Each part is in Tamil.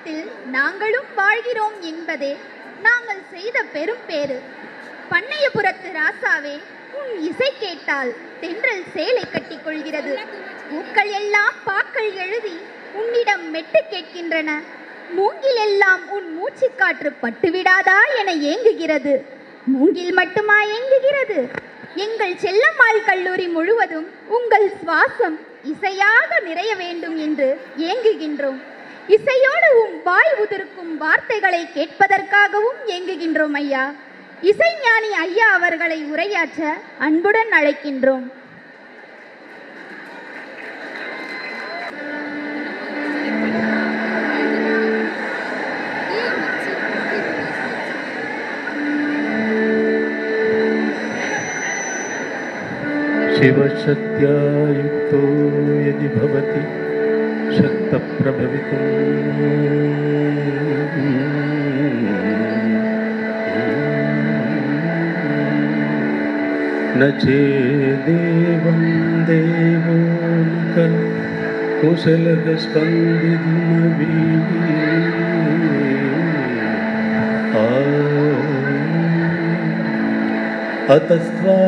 உலகத்தில் நாங்களும் வாழ்கிறோம் என்பதே நாங்கள் செய்த பெரும் பேறு பண்ணையபுரத்து ராசாவே உன் இசை கேட்டால் தென்றல் சேலை கட்டிக் கொள்கிறது பூக்கள் எல்லாம் பாக்கள் எழுதி உன்னிடம் மெட்டு கேட்கின்றன மூங்கில் எல்லாம் உன் மூச்சுக்காற்று பட்டுவிடாதா என ஏங்குகிறது மூங்கில் மட்டுமா ஏங்குகிறது எங்கள் செல்லம்மாள் கல்லூரி முழுவதும் உங்கள் சுவாசம் இசையாக நிறைய வேண்டும் என்று ஏங்குகின்றோம் இசையோடு உம் வாய் உதிர்க்கும் வார்த்தைகளை கேட்பதற்காகவும் ஏங்குகின்றோம் ஐயா இசைஞானி ஐயா அவர்களை உரையாற்ற அன்புடன் அழைக்கின்றோம் शिवशक्त्या युक्तो यदि भवति शक्तप्रभवितुम् न चेदेवं देवो न खलु कुशलः स्पन्दितुमपि अतस्त्वा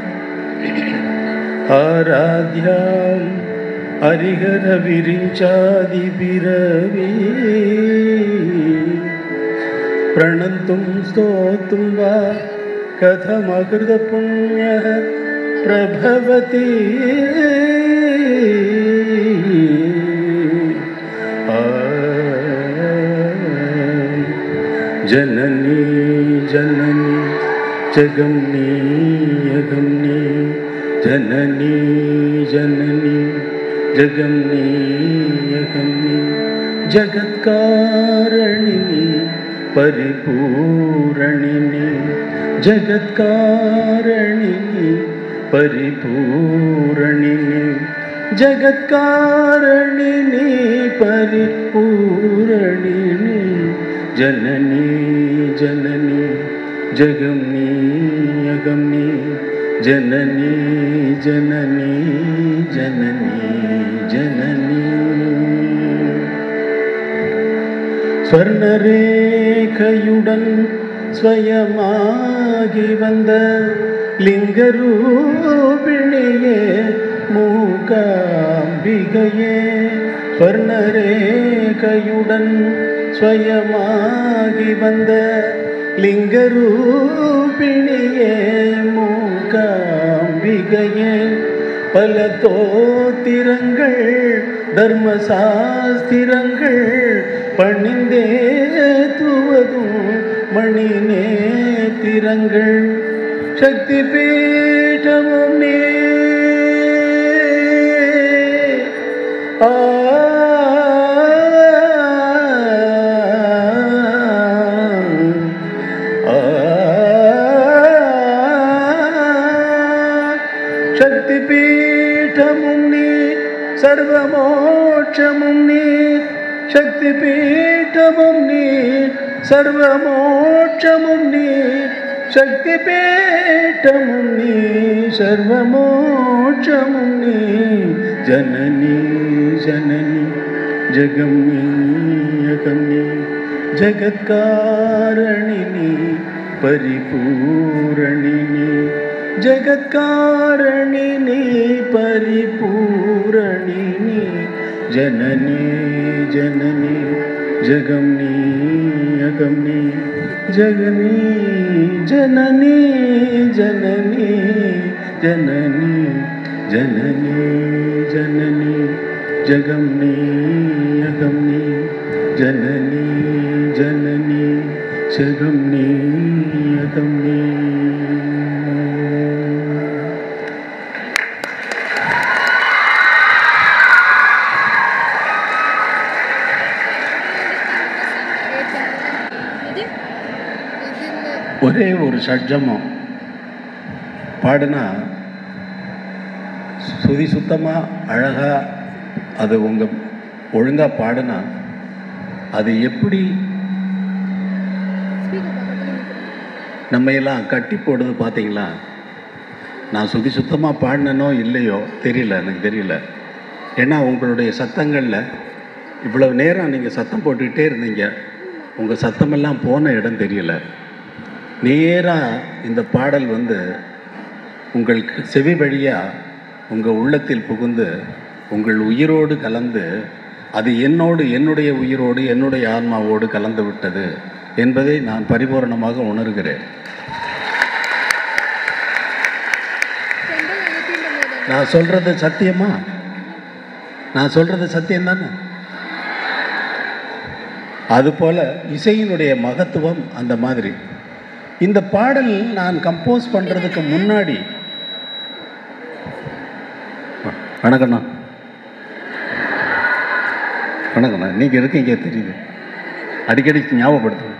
आराध्याम् हरिहरविरिञ्चादिभिरवी प्रणन्तुं स्तोतुं वा कथमकृतपुण्यः प्रभवति आ, जननी जननी जगम्नी अगम्नी जननी जननी जगम्नी अगम्नी जगत्कारणिनी परिपूरणिनी जगत्कारणिनी परिपूरणिनी जगत्कारणिनी परिपूरणिनी जननी जननी जगम्नी अगम्नी जननी जननी जननी जननी ஸ்வர்ணரேகையுடன் ஸ்வயமாகி வந்த லிங்கரூபிணியே மூகாம்பிகையே ஸ்வர்ணரேகையுடன் ஸ்வயமாகி வந்த லிங்கரூபிணியே மூகாம்பிகையே பல தோத்திரங்கள் தர்மசாஸ்திரங்கள் பணிந்தே துவதும் மணி நேத்திரங்கள் சக்தி பீఠமும் நீ ஆ சக்தி பீఠமும் நீ சர்வமோட்சமும் நீ சக்தி பீఠமும் நீ சர்வமோட்சமும் நீ சக்தி பீఠமும் நீ சர்வமோட்சமும் நீ ஜனனி ஜனனி ஜகம் நீ யகம் நீ ஜகத்காரணினி परिपूरणिनि जगत्कारणिनि परिपूरणिनि जननी जननी जगम्नी अगम्नी जगनी जननी जननी जननी जननी जननी जगम्नी अगम्नी जननी जननी जगम्नी अगम्नी ஒரே ஒரு ஷட்ஜமம் பாடுனா சுதி சுத்தமாக அழகாக அது உங்கள் ஒழுங்காக பாடுனா அது எப்படி நம்ம எல்லாம் கட்டி போடுது பார்த்தீங்களா நான் சுதி சுத்தமாக பாடினனோ இல்லையோ தெரியல எனக்கு தெரியல ஏன்னா உங்களுடைய சத்தங்களில் இவ்வளவு நேரம் நீங்கள் சத்தம் போட்டுக்கிட்டே இருந்தீங்க உங்கள் சத்தமெல்லாம் போன இடம் தெரியல நேராக இந்த பாடல் வந்து உங்களுக்கு செவி வழியாக உங்கள் உள்ளத்தில் புகுந்து உங்கள் உயிரோடு கலந்து அது என்னோடு என்னுடைய உயிரோடு என்னுடைய ஆன்மாவோடு கலந்து விட்டது என்பதை நான் பரிபூரணமாக உணர்கிறேன் நான் சொல்றது சத்தியமா நான் சொல்றது சத்தியம் தானே அதுபோல இசையினுடைய மகத்துவம் அந்த மாதிரி இந்த பாடல் நான் கம்போஸ் பண்றதுக்கு முன்னாடி வணக்கண்ணா வணக்கண்ணா நீங்க இருக்கீங்க தெரியுது அடிக்கடி ஞாபகப்படுத்துங்க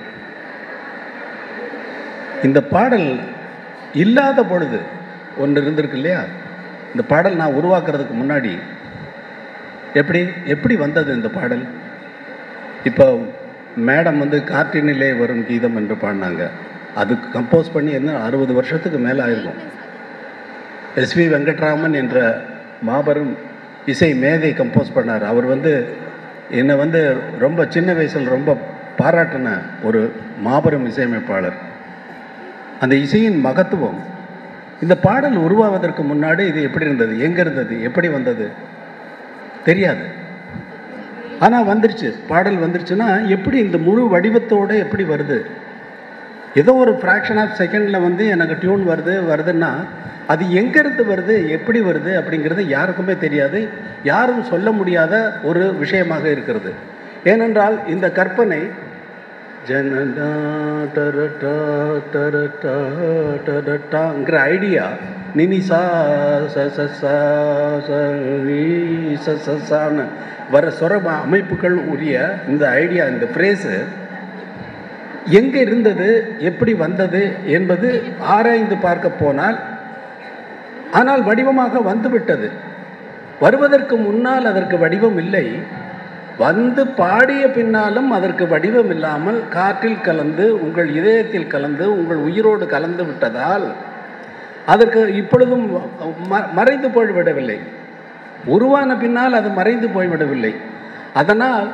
இந்த பாடல் இல்லாத பொழுது ஒன்று இருந்திருக்கு இல்லையா இந்த பாடல் நான் உருவாக்குறதுக்கு முன்னாடி எப்படி எப்படி வந்தது இந்த பாடல் இப்போ மேடம் வந்து காற்றினிலே வரும் கீதம் என்று பாடினாங்க அதுக்கு கம்போஸ் பண்ணி என்ன அறுபது வருஷத்துக்கு மேலே ஆயிருக்கும் எஸ்வி வெங்கட்ராமன் என்ற மாபெரும் இசை மேதை கம்போஸ் பண்ணார் அவர் வந்து என்னை வந்து ரொம்ப சின்ன வயசில் ரொம்ப பாராட்டின ஒரு மாபெரும் இசையமைப்பாளர் அந்த இசையின் மகத்துவம் இந்த பாடல் உருவாவதற்கு முன்னாடி இது எப்படி இருந்தது எங்கே இருந்தது எப்படி வந்தது தெரியாது ஆனால் வந்துருச்சு பாடல் வந்துருச்சுன்னா எப்படி இந்த முழு வடிவத்தோடு எப்படி வருது ஏதோ ஒரு ஃப்ராக்ஷன் ஆஃப் செகண்டில் வந்து எனக்கு டியூன் வருது வருதுன்னா அது எங்கேருந்து வருது எப்படி வருது அப்படிங்கிறது யாருக்குமே தெரியாது யாரும் சொல்ல முடியாத ஒரு விஷயமாக இருக்கிறது ஏனென்றால் இந்த கற்பனை ஜனடா டரட்டா டரட்டா டரட்டாங்கிற ஐடியா நினி சா ச ச சா ச நீ ச ச சான்னு வர சொர அமைப்புகள் உரிய இந்த ஐடியா இந்த ஃப்ரேஸு எங்கே இருந்தது எப்படி வந்தது என்பது ஆராய்ந்து பார்க்க போனால் ஆனால் வடிவமாக வந்துவிட்டது வருவதற்கு முன்னால் அதற்கு வடிவம் இல்லை வந்து பாடிய பின்னாலும் அதற்கு வடிவம் இல்லாமல் காற்றில் கலந்து உங்கள் இதயத்தில் கலந்து உங்கள் உயிரோடு கலந்து விட்டதால் அதற்கு இப்பொழுதும் ம- மறைந்து போய்விடவில்லை உருவான பின்னால் அது மறைந்து போய்விடவில்லை அதனால்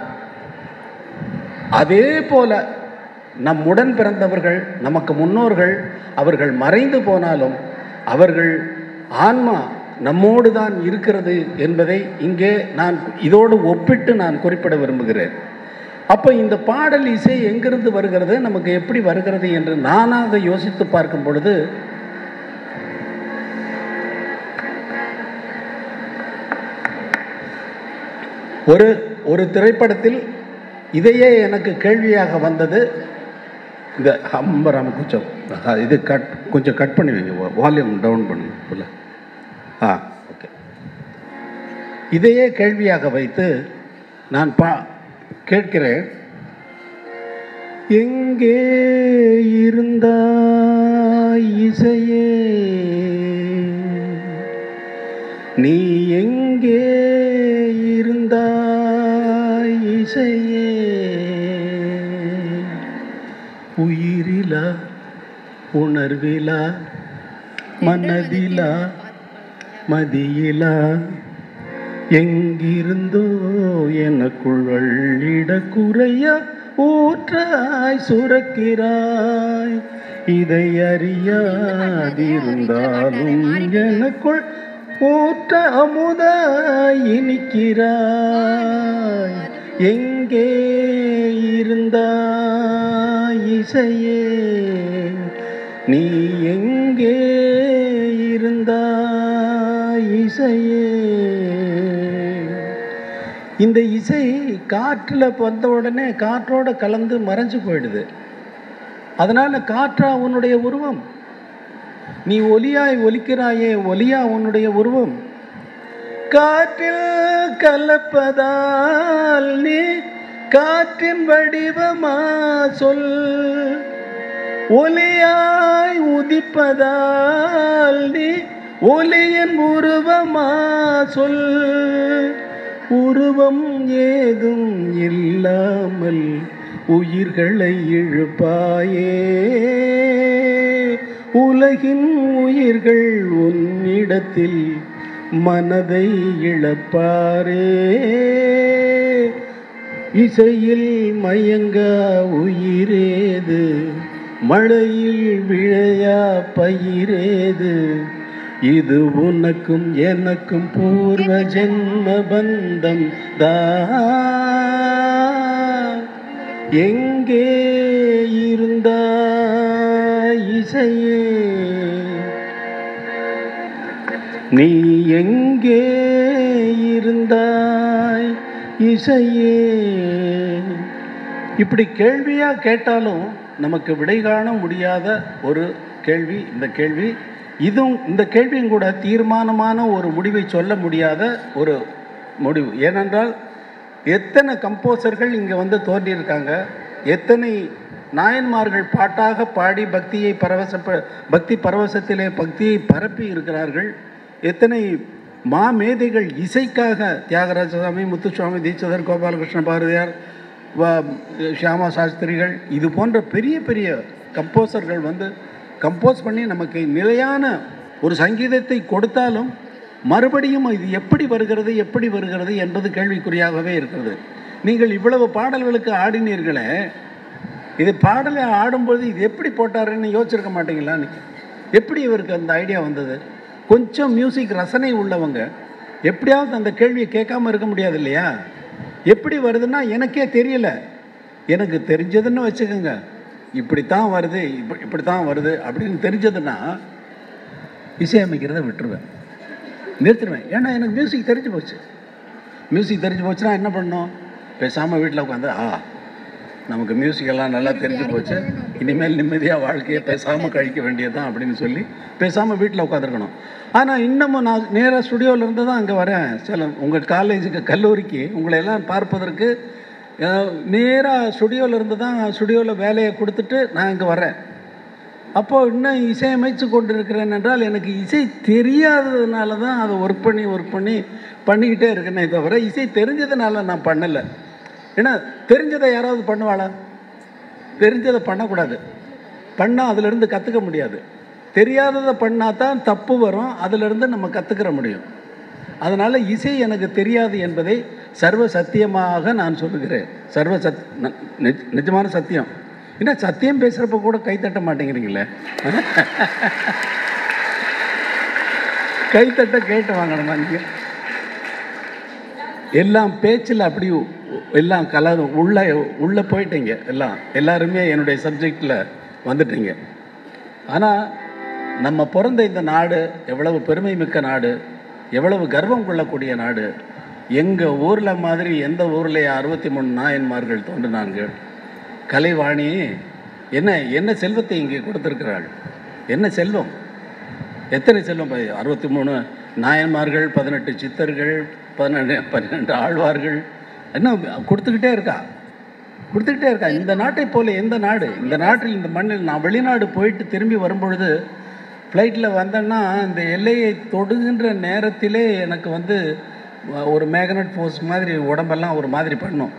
அதே போல நம்முடன் பிறந்தவர்கள் நமக்கு முன்னோர்கள் அவர்கள் மறைந்து போனாலும் அவர்கள் ஆன்மா நம்மோடு தான் இருக்கிறது என்பதை இங்கே நான் இதோடு ஒப்பிட்டு நான் குறிப்பிட விரும்புகிறேன் அப்போ இந்த பாடல் இசை எங்கிருந்து வருகிறது நமக்கு எப்படி வருகிறது என்று நானாக யோசித்து பார்க்கும் பொழுது ஒரு ஒரு திரைப்படத்தில் இதையே எனக்கு கேள்வியாக வந்தது இந்த அம்பராம கொஞ்சம் ஆ, இது கட் கொஞ்சம் கட் பண்ணி வைங்க வால்யூம் டவுன் பண்ணுங்க full ஆ ஓகே இதையே கேள்வியாக வைத்து நான் பா கேட்கிறேன் எங்கே இருந்தாய் இசையே நீ எங்கே இருந்தாய் இசையே உயிரிலா உணர்விலா மனதிலா மதியிலா எங்கிருந்தோ எனக்குள் வள்ளிட குறையா ஊற்றாய் சுரக்கிறாய் இதை அறியாதிருந்தாலும் எனக்குள் ஊற்ற அமுதாய் இனிக்கிறாய் எங்கே இருந்தாய் இசையே நீ எங்கே இருந்தாய் இசையே இந்த இசை காற்றில் வந்த உடனே காற்றோட கலந்து மறைஞ்சு போயிடுது அதனால காற்றா உன்னுடைய உருவம் நீ ஒலியாய் ஒலிக்கிறாயே ஒலியா உன்னுடைய உருவம் காற்றில் கலப்பதால் நீ காற்றின் வடிவமா சொல் ஒலியாய் உதிப்பதால் நீ ஒலியின் உருவமா சொல் உருவம் ஏதும் இல்லாமல் உயிர்களை இழுப்பாயே உலகின் உயிர்கள் உன்னிடத்தில் மனதை இழப்பாரே இசையில் மயங்க உயிரேது மழையில் விழையா பயிரேது இது உனக்கும் எனக்கும் பூர்வ ஜென்ம பந்தம் தான் எங்கே இருந்தா இசையே நீ எங்கே இருந்தாய் இசையே இப்படி கேள்வியா கேட்டாலும் நமக்கு விடை காண முடியாத ஒரு கேள்வி இந்த கேள்வி இதுவும் இந்த கேள்வியும் கூட தீர்மானமான ஒரு முடிவை சொல்ல முடியாத ஒரு முடிவு ஏனென்றால் எத்தனை கம்போசர்கள் இங்கே வந்து தோன்றியிருக்காங்க எத்தனை நாயன்மார்கள் பாட்டாக பாடி பக்தியை பரவச பக்தி பரவசத்திலே பக்தியை பரப்பி இருக்கிறார்கள் எத்தனை மாமேதைகள் இசைக்காக தியாகராஜ சுவாமி முத்துசுவாமி தீட்சிதர் கோபாலகிருஷ்ண பாரதியார் வ- ஷியாமா சாஸ்திரிகள் இது போன்ற பெரிய பெரிய கம்போசர்கள் வந்து கம்போஸ் பண்ணி நமக்கு நிலையான ஒரு சங்கீதத்தை கொடுத்தாலும் மறுபடியும் இது எப்படி வருகிறது எப்படி வருகிறது என்பது கேள்விக்குறியாகவே இருக்கிறது நீங்கள் இவ்வளவு பாடல்களுக்கு ஆடினீர்களே இது பாடலை ஆடும்போது இது எப்படி போட்டாருன்னு யோசிச்சிருக்க மாட்டீங்களா நீங்கள் எப்படி இவருக்கு அந்த ஐடியா வந்தது கொஞ்சம் மியூசிக் ரசனை உள்ளவங்க எப்படியாவது அந்த கேள்வியை கேட்காம இருக்க முடியாது இல்லையா எப்படி வருதுன்னா எனக்கே தெரியல எனக்கு தெரிஞ்சதுன்னு வச்சுக்கோங்க இப்படித்தான் வருது இப்படி இப்படித்தான் வருது அப்படின்னு தெரிஞ்சதுன்னா இசையமைக்கிறத விட்டுருவேன் நிறுத்திடுவேன் ஏன்னா எனக்கு மியூசிக் தெரிஞ்சு போச்சு மியூசிக் தெரிஞ்சு போச்சுன்னா என்ன பண்ணணும் பேசாமல் வீட்டில் உட்காந்து ஆ நமக்கு மியூசிக் எல்லாம் நல்லா தெரிஞ்சு போச்சு இனிமேல் நிம்மதியாக வாழ்க்கையை பேசாமல் கழிக்க வேண்டியதுதான் அப்படின்னு சொல்லி பேசாமல் வீட்டில் உட்காந்துருக்கணும் ஆனால் இன்னமும் நான் நேராக ஸ்டுடியோவில் இருந்து தான் அங்கே வரேன் சில உங்கள் காலேஜுக்கு கல்லூரிக்கு உங்களை எல்லாம் பார்ப்பதற்கு நேராக ஸ்டுடியோவில் இருந்து தான் ஸ்டுடியோவில் வேலையை கொடுத்துட்டு நான் இங்கே வரேன் அப்போது இன்னும் இசையமைச்சு கொண்டு இருக்கிறேன் என்றால் எனக்கு இசை தெரியாததுனால தான் அதை ஒர்க் பண்ணி ஒர்க் பண்ணி பண்ணிக்கிட்டே இருக்கேனே தவிர இசை தெரிஞ்சதுனால நான் பண்ணலை ஏன்னா தெரிஞ்சதை யாராவது பண்ணுவாளா தெரிஞ்சதை பண்ணக்கூடாது பண்ணால் அதிலிருந்து கற்றுக்க முடியாது தெரியாததை பண்ணால் தான் தப்பு வரும் அதிலிருந்து நம்ம கற்றுக்கிற முடியும் அதனால் இசை எனக்கு தெரியாது என்பதை சர்வ சத்தியமாக நான் சொல்லுகிறேன் சர்வ சத் ந- நிஜ- நிஜமான சத்தியம் என்ன சத்தியம் பேசுகிறப்ப கூட கை தட்ட மாட்டேங்கிறீங்களே கைத்தட்ட கேட்டு வாங்கணுமா நீங்கள் எல்லாம் பேச்சில் அப்படி உ- எல்லாம் கலர் உள்ள உள்ளே போயிட்டீங்க எல்லாம் எல்லாருமே என்னுடைய சப்ஜெக்டில் வந்துட்டீங்க ஆனால் நம்ம பிறந்த இந்த நாடு எவ்வளவு பெருமை மிக்க நாடு எவ்வளவு கர்வம் கொள்ளக்கூடிய நாடு எங்கள் ஊரில் மாதிரி எந்த ஊரில் அறுபத்தி மூணு நாயன்மார்கள் தோன்றினாங்க கலைவாணி என்ன என்ன செல்வத்தை இங்கே கொடுத்திருக்கிறாள் என்ன செல்வம் எத்தனை செல்வம் அறுபத்தி மூணு நாயன்மார்கள் பதினெட்டு சித்தர்கள் பதினெண்டு பன்னிரெண்டு ஆழ்வார்கள் என்ன கொடுத்துக்கிட்டே இருக்கா கொடுத்துக்கிட்டே இருக்கா இந்த நாட்டை போல எந்த நாடு இந்த நாட்டில் இந்த மண்ணில் நான் வெளிநாடு போயிட்டு திரும்பி வரும்பொழுது ஃப்ளைட்டில் வந்தேன்னா இந்த எல்லையை தொடுகின்ற நேரத்திலே எனக்கு வந்து ஒரு மேக்னட் ஃபோர்ஸ் மாதிரி உடம்பெல்லாம் ஒரு மாதிரி பண்ணும்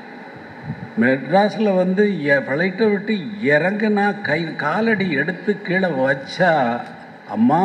மெட்ராஸில் வந்து ஃப்ளைட்டை விட்டு இறங்குனா கை காலடி எடுத்து கீழே வச்சா அம்மா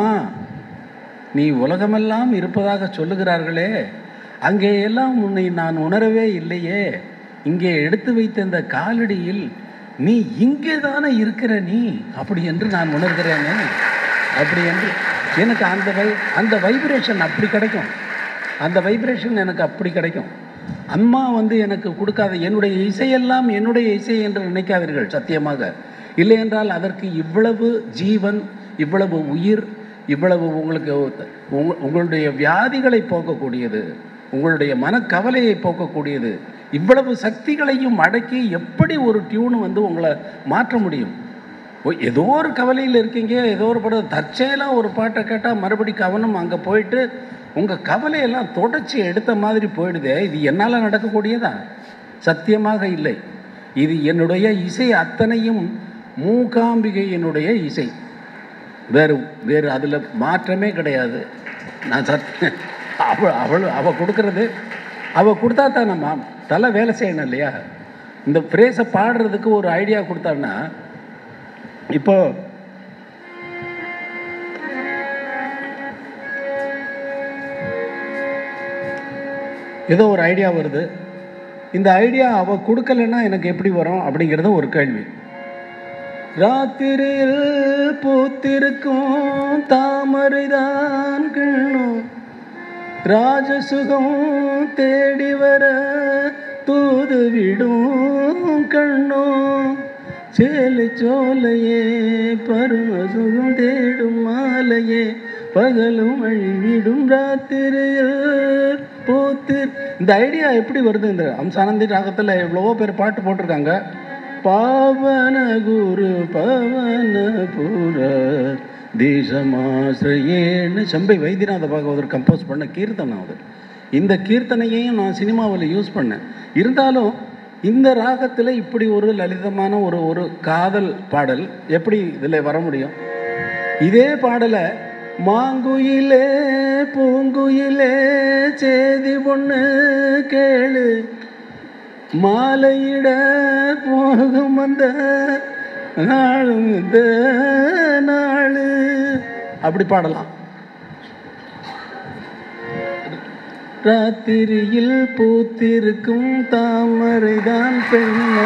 நீ உலகமெல்லாம் இருப்பதாக சொல்லுகிறார்களே அங்கே எல்லாம் உன்னை நான் உணரவே இல்லையே இங்கே எடுத்து வைத்த இந்த காலடியில் நீ இங்கே தானே இருக்கிற நீ அப்படி என்று நான் உணர்கிறேனே அப்படி என்று எனக்கு அந்த வை அந்த வைப்ரேஷன் அப்படி கிடைக்கும் அந்த வைப்ரேஷன் எனக்கு அப்படி கிடைக்கும் அம்மா வந்து எனக்கு கொடுக்காத என்னுடைய இசையெல்லாம் என்னுடைய இசை என்று நினைக்காதீர்கள் சத்தியமாக இல்லை என்றால் அதற்கு இவ்வளவு ஜீவன் இவ்வளவு உயிர் இவ்வளவு உங்களுக்கு உங்க- உங்களுடைய வியாதிகளை போக்கக்கூடியது உங்களுடைய மனக்கவலையை போக்கக்கூடியது இவ்வளவு சக்திகளையும் அடக்கி எப்படி ஒரு டியூன் வந்து உங்களை மாற்ற முடியும் ஓ, ஏதோ ஒரு கவலையில் இருக்கீங்க ஏதோ ஒரு படம் தற்செயலாக ஒரு பாட்டை கேட்டால் மறுபடி கவனம் அங்கே போயிட்டு உங்கள் கவலையெல்லாம் தொடச்சி எடுத்த மாதிரி போயிடுதே இது என்னால் நடக்கக்கூடியதா சத்தியமாக இல்லை இது என்னுடைய இசை அத்தனையும் மூகாம்பிகையினுடைய இசை வேறு வேறு அதில் மாற்றமே கிடையாது நான் சத் அவள் அவள் அவள் கொடுக்கறது அவள் கொடுத்தா தான் நம்ம தலை வேலை செய்யணும் இல்லையா இந்த ஃப்ரேஸை பாடுறதுக்கு ஒரு ஐடியா கொடுத்தான்னா இப்போ ஏதோ ஒரு ஐடியா வருது இந்த ஐடியா அவ கொடுக்கலன்னா எனக்கு எப்படி வரும் அப்படிங்கிறது ஒரு கேள்வி ராத்திரியில் பூத்திருக்கும் தாமரைதான் கிண்ணும் ராஜசுகம் தேடி வர தூது விடும் கண்ணோ சேலை சோலையே பருவ சுகம் தேடும் மாலையே பகலும் வழிவிடும் ராத்திரியில் பூத்திர் இந்த ஐடியா எப்படி வருது இந்த அம்சானந்தி ராகத்தில் எவ்வளவோ பேர் பாட்டு போட்டிருக்காங்க பாவன குரு பவன புர தேசமாசிரியேன்னு செம்பை வைத்தியநாத பாகவதர் கம்போஸ் பண்ண கீர்த்தனை அது இந்த கீர்த்தனையையும் நான் சினிமாவில் யூஸ் பண்ணேன் இருந்தாலும் இந்த ராகத்தில் இப்படி ஒரு லலிதமான ஒரு ஒரு காதல் பாடல் எப்படி இதில் வர முடியும் இதே பாடலை மாங்குயிலே பூங்குயிலே சேதி பொண்ணு கேளு மாலையிட போகும் அந்த நாளும் இந்த நாளு அப்படி பாடலாம் ராத்திரியில் பூத்திருக்கும் தாமரைதான் பெண்ண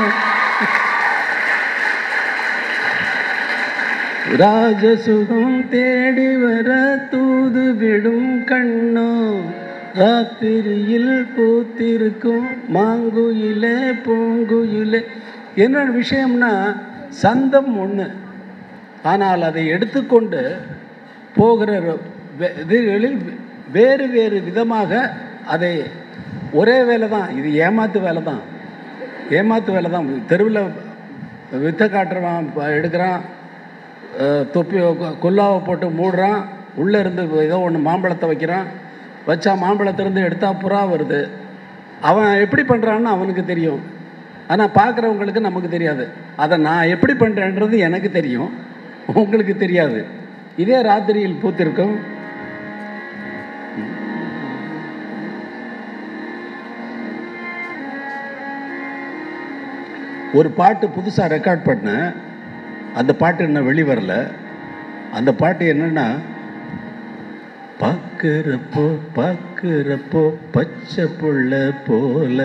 ராஜசுகம் தேடி வர தூது விடும் கண்ணோ ராத்திரியில் பூத்திருக்கும் மாங்குயிலே பூங்குயிலே என்ன விஷயம்னா சந்தம் ஒன்று ஆனால் அதை எடுத்துக்கொண்டு போகிற வே- இதுகளில் வேறு வேறு விதமாக அதை ஒரே வேலை தான் இது ஏமாத்து வேலை தான் ஏமாத்து வேலை தான் தெருவில் வித்தை காட்டுறவன் ப- எடுக்கிறான் அஹ், தொப்பி கொ- கொல்லாவை போட்டு மூடுறான் உள்ளே இருந்து ஏதோ ஒன்று மாம்பழத்தை வைக்கிறான் வச்சா மாம்பழத்திலிருந்து எடுத்தா புறா வருது அவன் எப்படி பண்ணுறான்னு அவனுக்கு தெரியும் ஆனால் பார்க்குறவங்களுக்கு நமக்கு தெரியாது அதை நான் எப்படி பண்ணுறேன்றது எனக்கு தெரியும் உங்களுக்கு தெரியாது இதே ராத்திரியில் பூத்திருக்கும் ஒரு பாட்டு புதுசாக ரெக்கார்ட் பண்ணேன் அந்த பாட்டு இன்னும் வெளி வரல அந்த பாட்டு என்னன்னா பார்க்குறப்போ பார்க்குறப்போ பச்சை புள்ள போல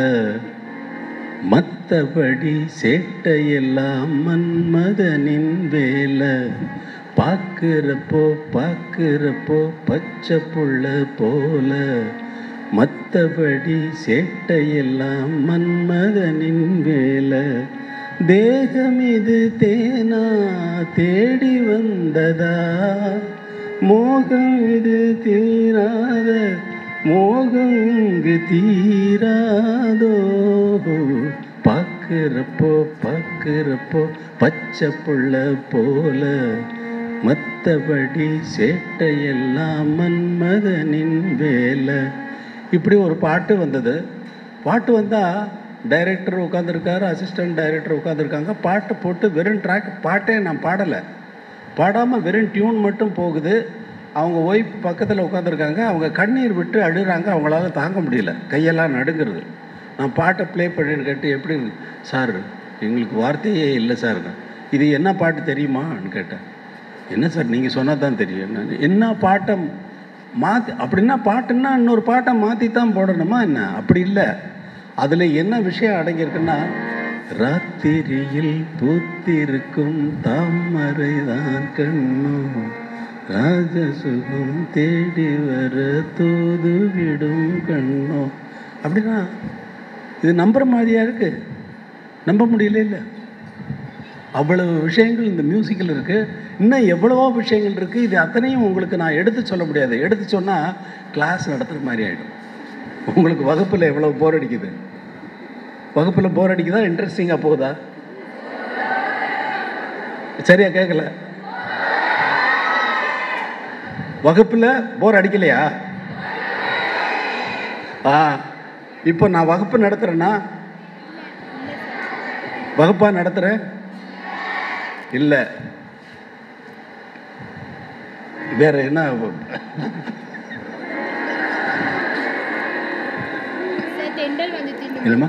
மற்றபடி சேட்டையெல்லாம் மன்மதனின் வேலை பார்க்குறப்போ பார்க்குறப்போ பச்சை புள்ள போல மற்றபடி சேட்டையெல்லாம் மன்மதனின் வேலை தேகம் இது தேனா தேடி வந்ததா மோகம் இது தீராத மோகம் இங்கு தீராதோ பார்க்குறப்போ பார்க்குறப்போ பச்சை புள்ள போல மற்றபடி சேட்டையெல்லாம் மன்மதனின் வேலை இப்படி ஒரு பாட்டு வந்தது பாட்டு வந்தால் டைரக்டர் உட்காந்துருக்காரு அசிஸ்டன்ட் டைரக்டர் உட்காந்துருக்காங்க பாட்டு போட்டு வெறும் ட்ராக் பாட்டே நான் பாடலை பாடாமல் வெறும் டியூன் மட்டும் போகுது அவங்க ஒய்ஃப் பக்கத்தில் உட்காந்துருக்காங்க அவங்க கண்ணீர் விட்டு அழுகிறாங்க அவங்களால தாங்க முடியல கையெல்லாம் நடுங்கிறது நான் பாட்டை ப்ளே பண்ணிட்டு கேட்டு எப்படி இருக்கு? சார் எங்களுக்கு வார்த்தையே இல்லை சார் இது என்ன பாட்டு தெரியுமான்னு கேட்டேன் என்ன சார் நீங்கள் சொன்னால் தான் தெரியும் நான் என்ன பாட்டை மாற்றி அப்படின்னா பாட்டுன்னா இன்னொரு பாட்டை மாற்றி தான் போடணுமா என்ன அப்படி இல்லை அதில் என்ன விஷயம் அடங்கியிருக்குன்னா ராத்திரியில் பூத்திருக்கும் தாமரை தான் கண்ணும் ராஜசுகம் தேடி வர தூது விடும் கண்ணோ அப்படின்னா இது நம்புற மாதிரியா இருக்கு நம்ப முடியல இல்லை அவ்வளவு விஷயங்கள் இந்த மியூசிக்கில் இருக்குது இன்னும் எவ்வளவோ விஷயங்கள் இருக்குது இது அத்தனையும் உங்களுக்கு நான் எடுத்து சொல்ல முடியாது எடுத்து சொன்னால் கிளாஸ் நடத்துகிற மாதிரி ஆகிடும் உங்களுக்கு வகுப்பில் எவ்வளோ போர் அடிக்குது வகுப்பில் போர் அடிக்குதா இன்ட்ரெஸ்டிங்காக போகுதா சரியா கேட்கல வகுப்பில் போர் அடிக்கலையா ஆ இப்போ நான் வகுப்பு நடத்துகிறேன்னா வகுப்பாக நடத்துகிறேன் இல்லை வேற என்ன சார் தெண்டல் வந்து தின்னு இல்லைம்மா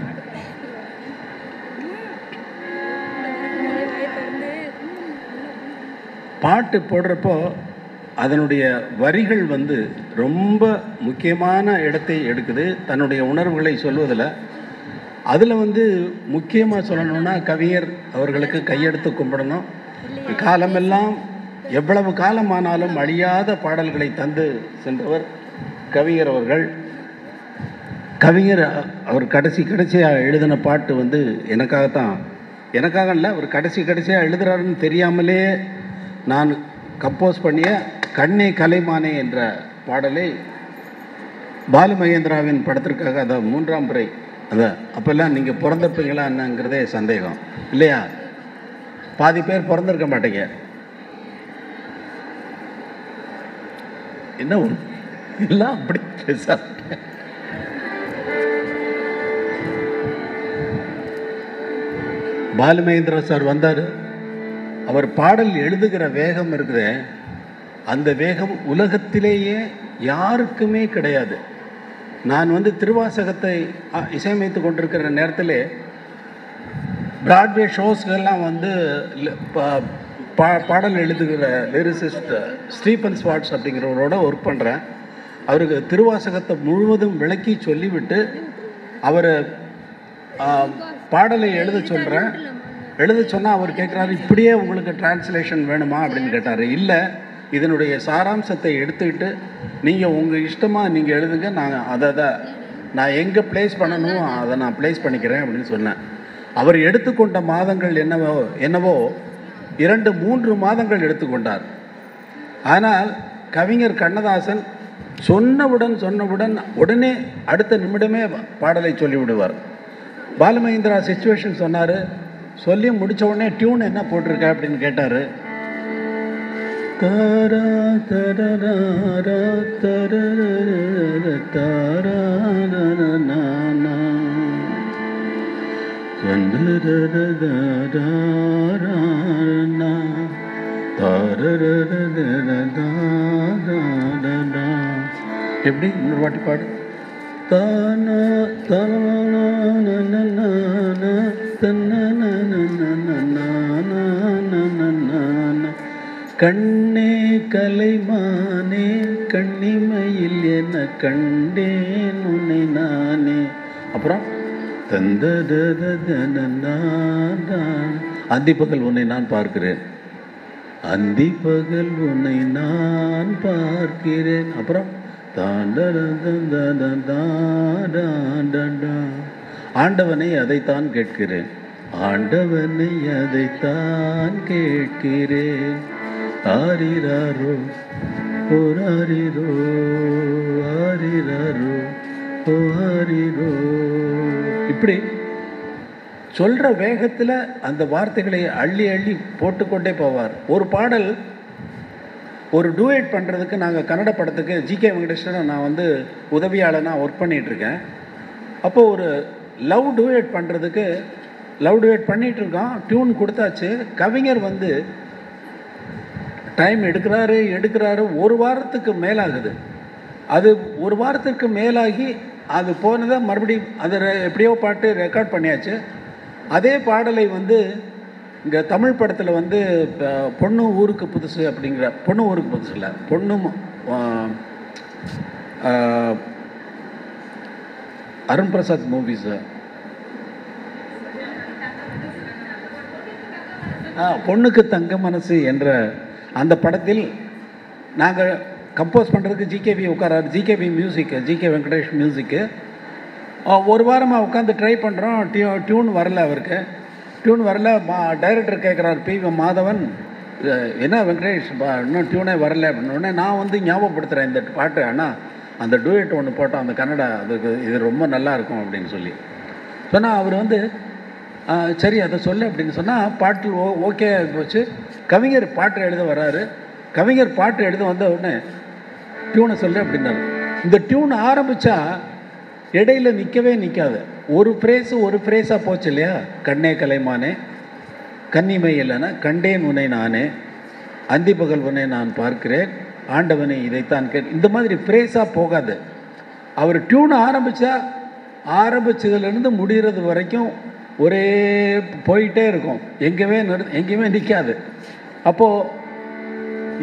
பாட்டு போடுறப்போ அதனுடைய வரிகள் வந்து ரொம்ப முக்கியமான இடத்தை எடுக்குது தன்னுடைய உணர்வுகளை சொல்வதில் அதில் வந்து முக்கியமாக சொல்லணும்னா கவிஞர் அவர்களுக்கு கையெடுத்து கும்பிடணும் காலமெல்லாம் எவ்வளவு காலமானாலும் அழியாத பாடல்களை தந்து சென்றவர் கவிஞர் அவர்கள் கவிஞர் அ- அவர் கடைசி கடைசியாக எழுதின பாட்டு வந்து எனக்காகத்தான் எனக்காக இல்லை அவர் கடைசி கடைசியாக எழுதுறாருன்னு தெரியாமலே நான் கம்போஸ் பண்ணிய கண்ணே கலைமானே என்ற பாடலை பாலு மகேந்திராவின் படத்திற்காக அதை மூன்றாம் பிறை அதை அப்போல்லாம் நீங்கள் பிறந்திருப்பீங்களா என்னங்கிறதே சந்தேகம் இல்லையா பாதி பேர் பிறந்திருக்க மாட்டீங்க என்ன ஒண்ணு? எல்லாம் அப்படி பேசாதீங்க. பாலு மகேந்திரா சார் வந்தார் அவர் பாடல் எழுதுகிற வேகம் இருக்குதே அந்த வேகம் உலகத்திலேயே யாருக்குமே கிடையாது நான் வந்து திருவாசகத்தை அ, இசையமைத்து கொண்டிருக்கிற நேரத்தில் பிராட்வே ஷோஸ்க்கெல்லாம் வந்து ல- பா- பா பாடல் எழுதுகிற லிரிசிஸ்ட் ஸ்டீபன் ஸ்வாட்ஸ் அப்படிங்கிறவரோட ஒர்க் பண்ணுறேன் அவருக்கு திருவாசகத்தை முழுவதும் விளக்கி சொல்லிவிட்டு அவர் பாடலை எழுத சொல்கிறேன் எழுத சொன்னால் அவர் கேட்குறாரு இப்படியே உங்களுக்கு டிரான்ஸ்லேஷன் வேணுமா அப்படின்னு கேட்டார் இல்லை இதனுடைய சாராம்சத்தை எடுத்துக்கிட்டு நீங்கள் உங்கள் இஷ்டமாக நீங்கள் எழுதுங்க நான் அதை அதை நான் எங்கே ப்ளேஸ் பண்ணணும் அதை நான் ப்ளேஸ் பண்ணிக்கிறேன் அப்படின்னு சொன்னேன் அவர் எடுத்துக்கொண்ட மாதங்கள் என்னவோ என்னவோ இரண்டு மூன்று மாதங்கள் எடுத்துக்கொண்டார் ஆனால் கவிஞர் கண்ணதாசன் சொன்னவுடன் சொன்னவுடன் உடனே அடுத்த நிமிடமே பாடலை சொல்லிவிடுவார் பாலமகேந்திரா சுச்சுவேஷன் சொன்னார் சொல்லி முடிச்ச உடனே டியூன் என்ன போட்டிருக்க அப்படின்னு கேட்டார் தாரா தரரா தரரர தாராரரனா. சந்தரரரரரனா. தாரரரரரரரரரரா. எப்படி இன்னொரு வாட்டி பாடு தானா தானா கண்ணே கலைமானே கண்ணிமையில் என கண்டேன் உன்னை நானே அப்புறம் தந்ததததனனாதான் அந்தி பகல் உன்னை நான் பார்க்கிறேன் அந்தி பகல் உன்னை நான் பார்க்கிறேன் அப்புறம் தாண்டரதந்தததாடாண்டா. ஆண்டவனை அதைத்தான் கேட்கிறேன் ஆண்டவனை அதைத்தான் கேட்கிறேன் ஆரிராரோ ஓராரிரோ ஆரிராரோ ஓ ஆரிரோ இப்படி சொல்கிற வேகத்தில் அந்த வார்த்தைகளை அள்ளி அள்ளி போட்டுக்கொண்டே போவார் ஒரு பாடல் ஒரு டூயட் பண்ணுறதுக்கு நாங்கள் கன்னட படத்துக்கு ஜிகே வெங்கடேஸ்வரன் நான் வந்து உதவியாளனாக ஒர்க் பண்ணிகிட்ருக்கேன் அப்போது ஒரு லவ் டூயட் பண்ணுறதுக்கு லவ் டூயட் பண்ணிகிட்ருக்கோம் டியூன் கொடுத்தாச்சு கவிஞர் வந்து டைம் எடுக்கிறாரு எடுக்கிறாரு ஒரு வாரத்துக்கு மேலாகுது அது ஒரு வாரத்துக்கு மேலாகி அது போனதை மறுபடியும் அதை ரெ- எப்படியோ பாட்டு ரெக்கார்ட் பண்ணியாச்சு அதே பாடலை வந்து இங்கே தமிழ் படத்தில் வந்து இப்போ பொண்ணு ஊருக்கு புதுசு அப்படிங்கிற பொண்ணு ஊருக்கு புதுசு இல்லை பொண்ணு ம- ஆ, ஆ, அருண் பிரசாத் மூவிஸு ஆ பொண்ணுக்கு தங்க மனசு என்ற அந்த படத்தில் நாங்கள் கம்போஸ் பண்ணுறதுக்கு ஜிகேபி உட்காராரு ஜிகேபி மியூசிக்கு ஜிகே வெங்கடேஷ் மியூசிக்கு ஒரு வாரமாக உட்காந்து ட்ரை பண்ணுறோம் டியூ டியூன் வரல அவருக்கு டியூன் வரல மா டைரக்டர் கேட்குறாரு பி வி மாதவன் அஹ், என்ன வெங்கடேஷ் பா- இன்னும் டியூனே வரல அப்படின்னு உடனே நான் வந்து ஞாபகப்படுத்துகிறேன் இந்த பாட்டு ஆனால் அந்த டூயட் ஒன்று போட்டோம் அந்த கன்னடா அதுக்கு இது ரொம்ப நல்லா இருக்கும் அப்படின்னு சொல்லி சொன்னால் அவர் வந்து "ஆ, சரி அதை சொல்லு அப்படின்னு சொன்னால் பாட்டு ஓ ஓகே போச்சு கவிஞர் பாட்டு எழுத வராரு கவிஞர் பாட்டு எழுத வந்த உடனே டியூனை சொல்லு அப்படின்னாரு இந்த டியூன் ஆரம்பித்தா இடையில நிற்கவே நிற்காது ஒரு ஃப்ரேஸு ஒரு ஃப்ரேஸாக போச்சு இல்லையா கண்ணே கலைமானே கன்னிமை இல்லைன்னா கண்டேன் உன்னை நானே அந்தி பகல் உன்னை நான் பார்க்கிறேன் ஆண்டவனை இதைத்தான் கே இந்த மாதிரி ஃப்ரேஸாக போகாது அவர் டியூன் ஆரம்பித்தா ஆரம்பிச்சதுலேருந்து முடிகிறது வரைக்கும் ஒரே போயிட்டே இருக்கும் எங்கேயுமே நிறு எங்கேயுமே நிற்காது அப்போது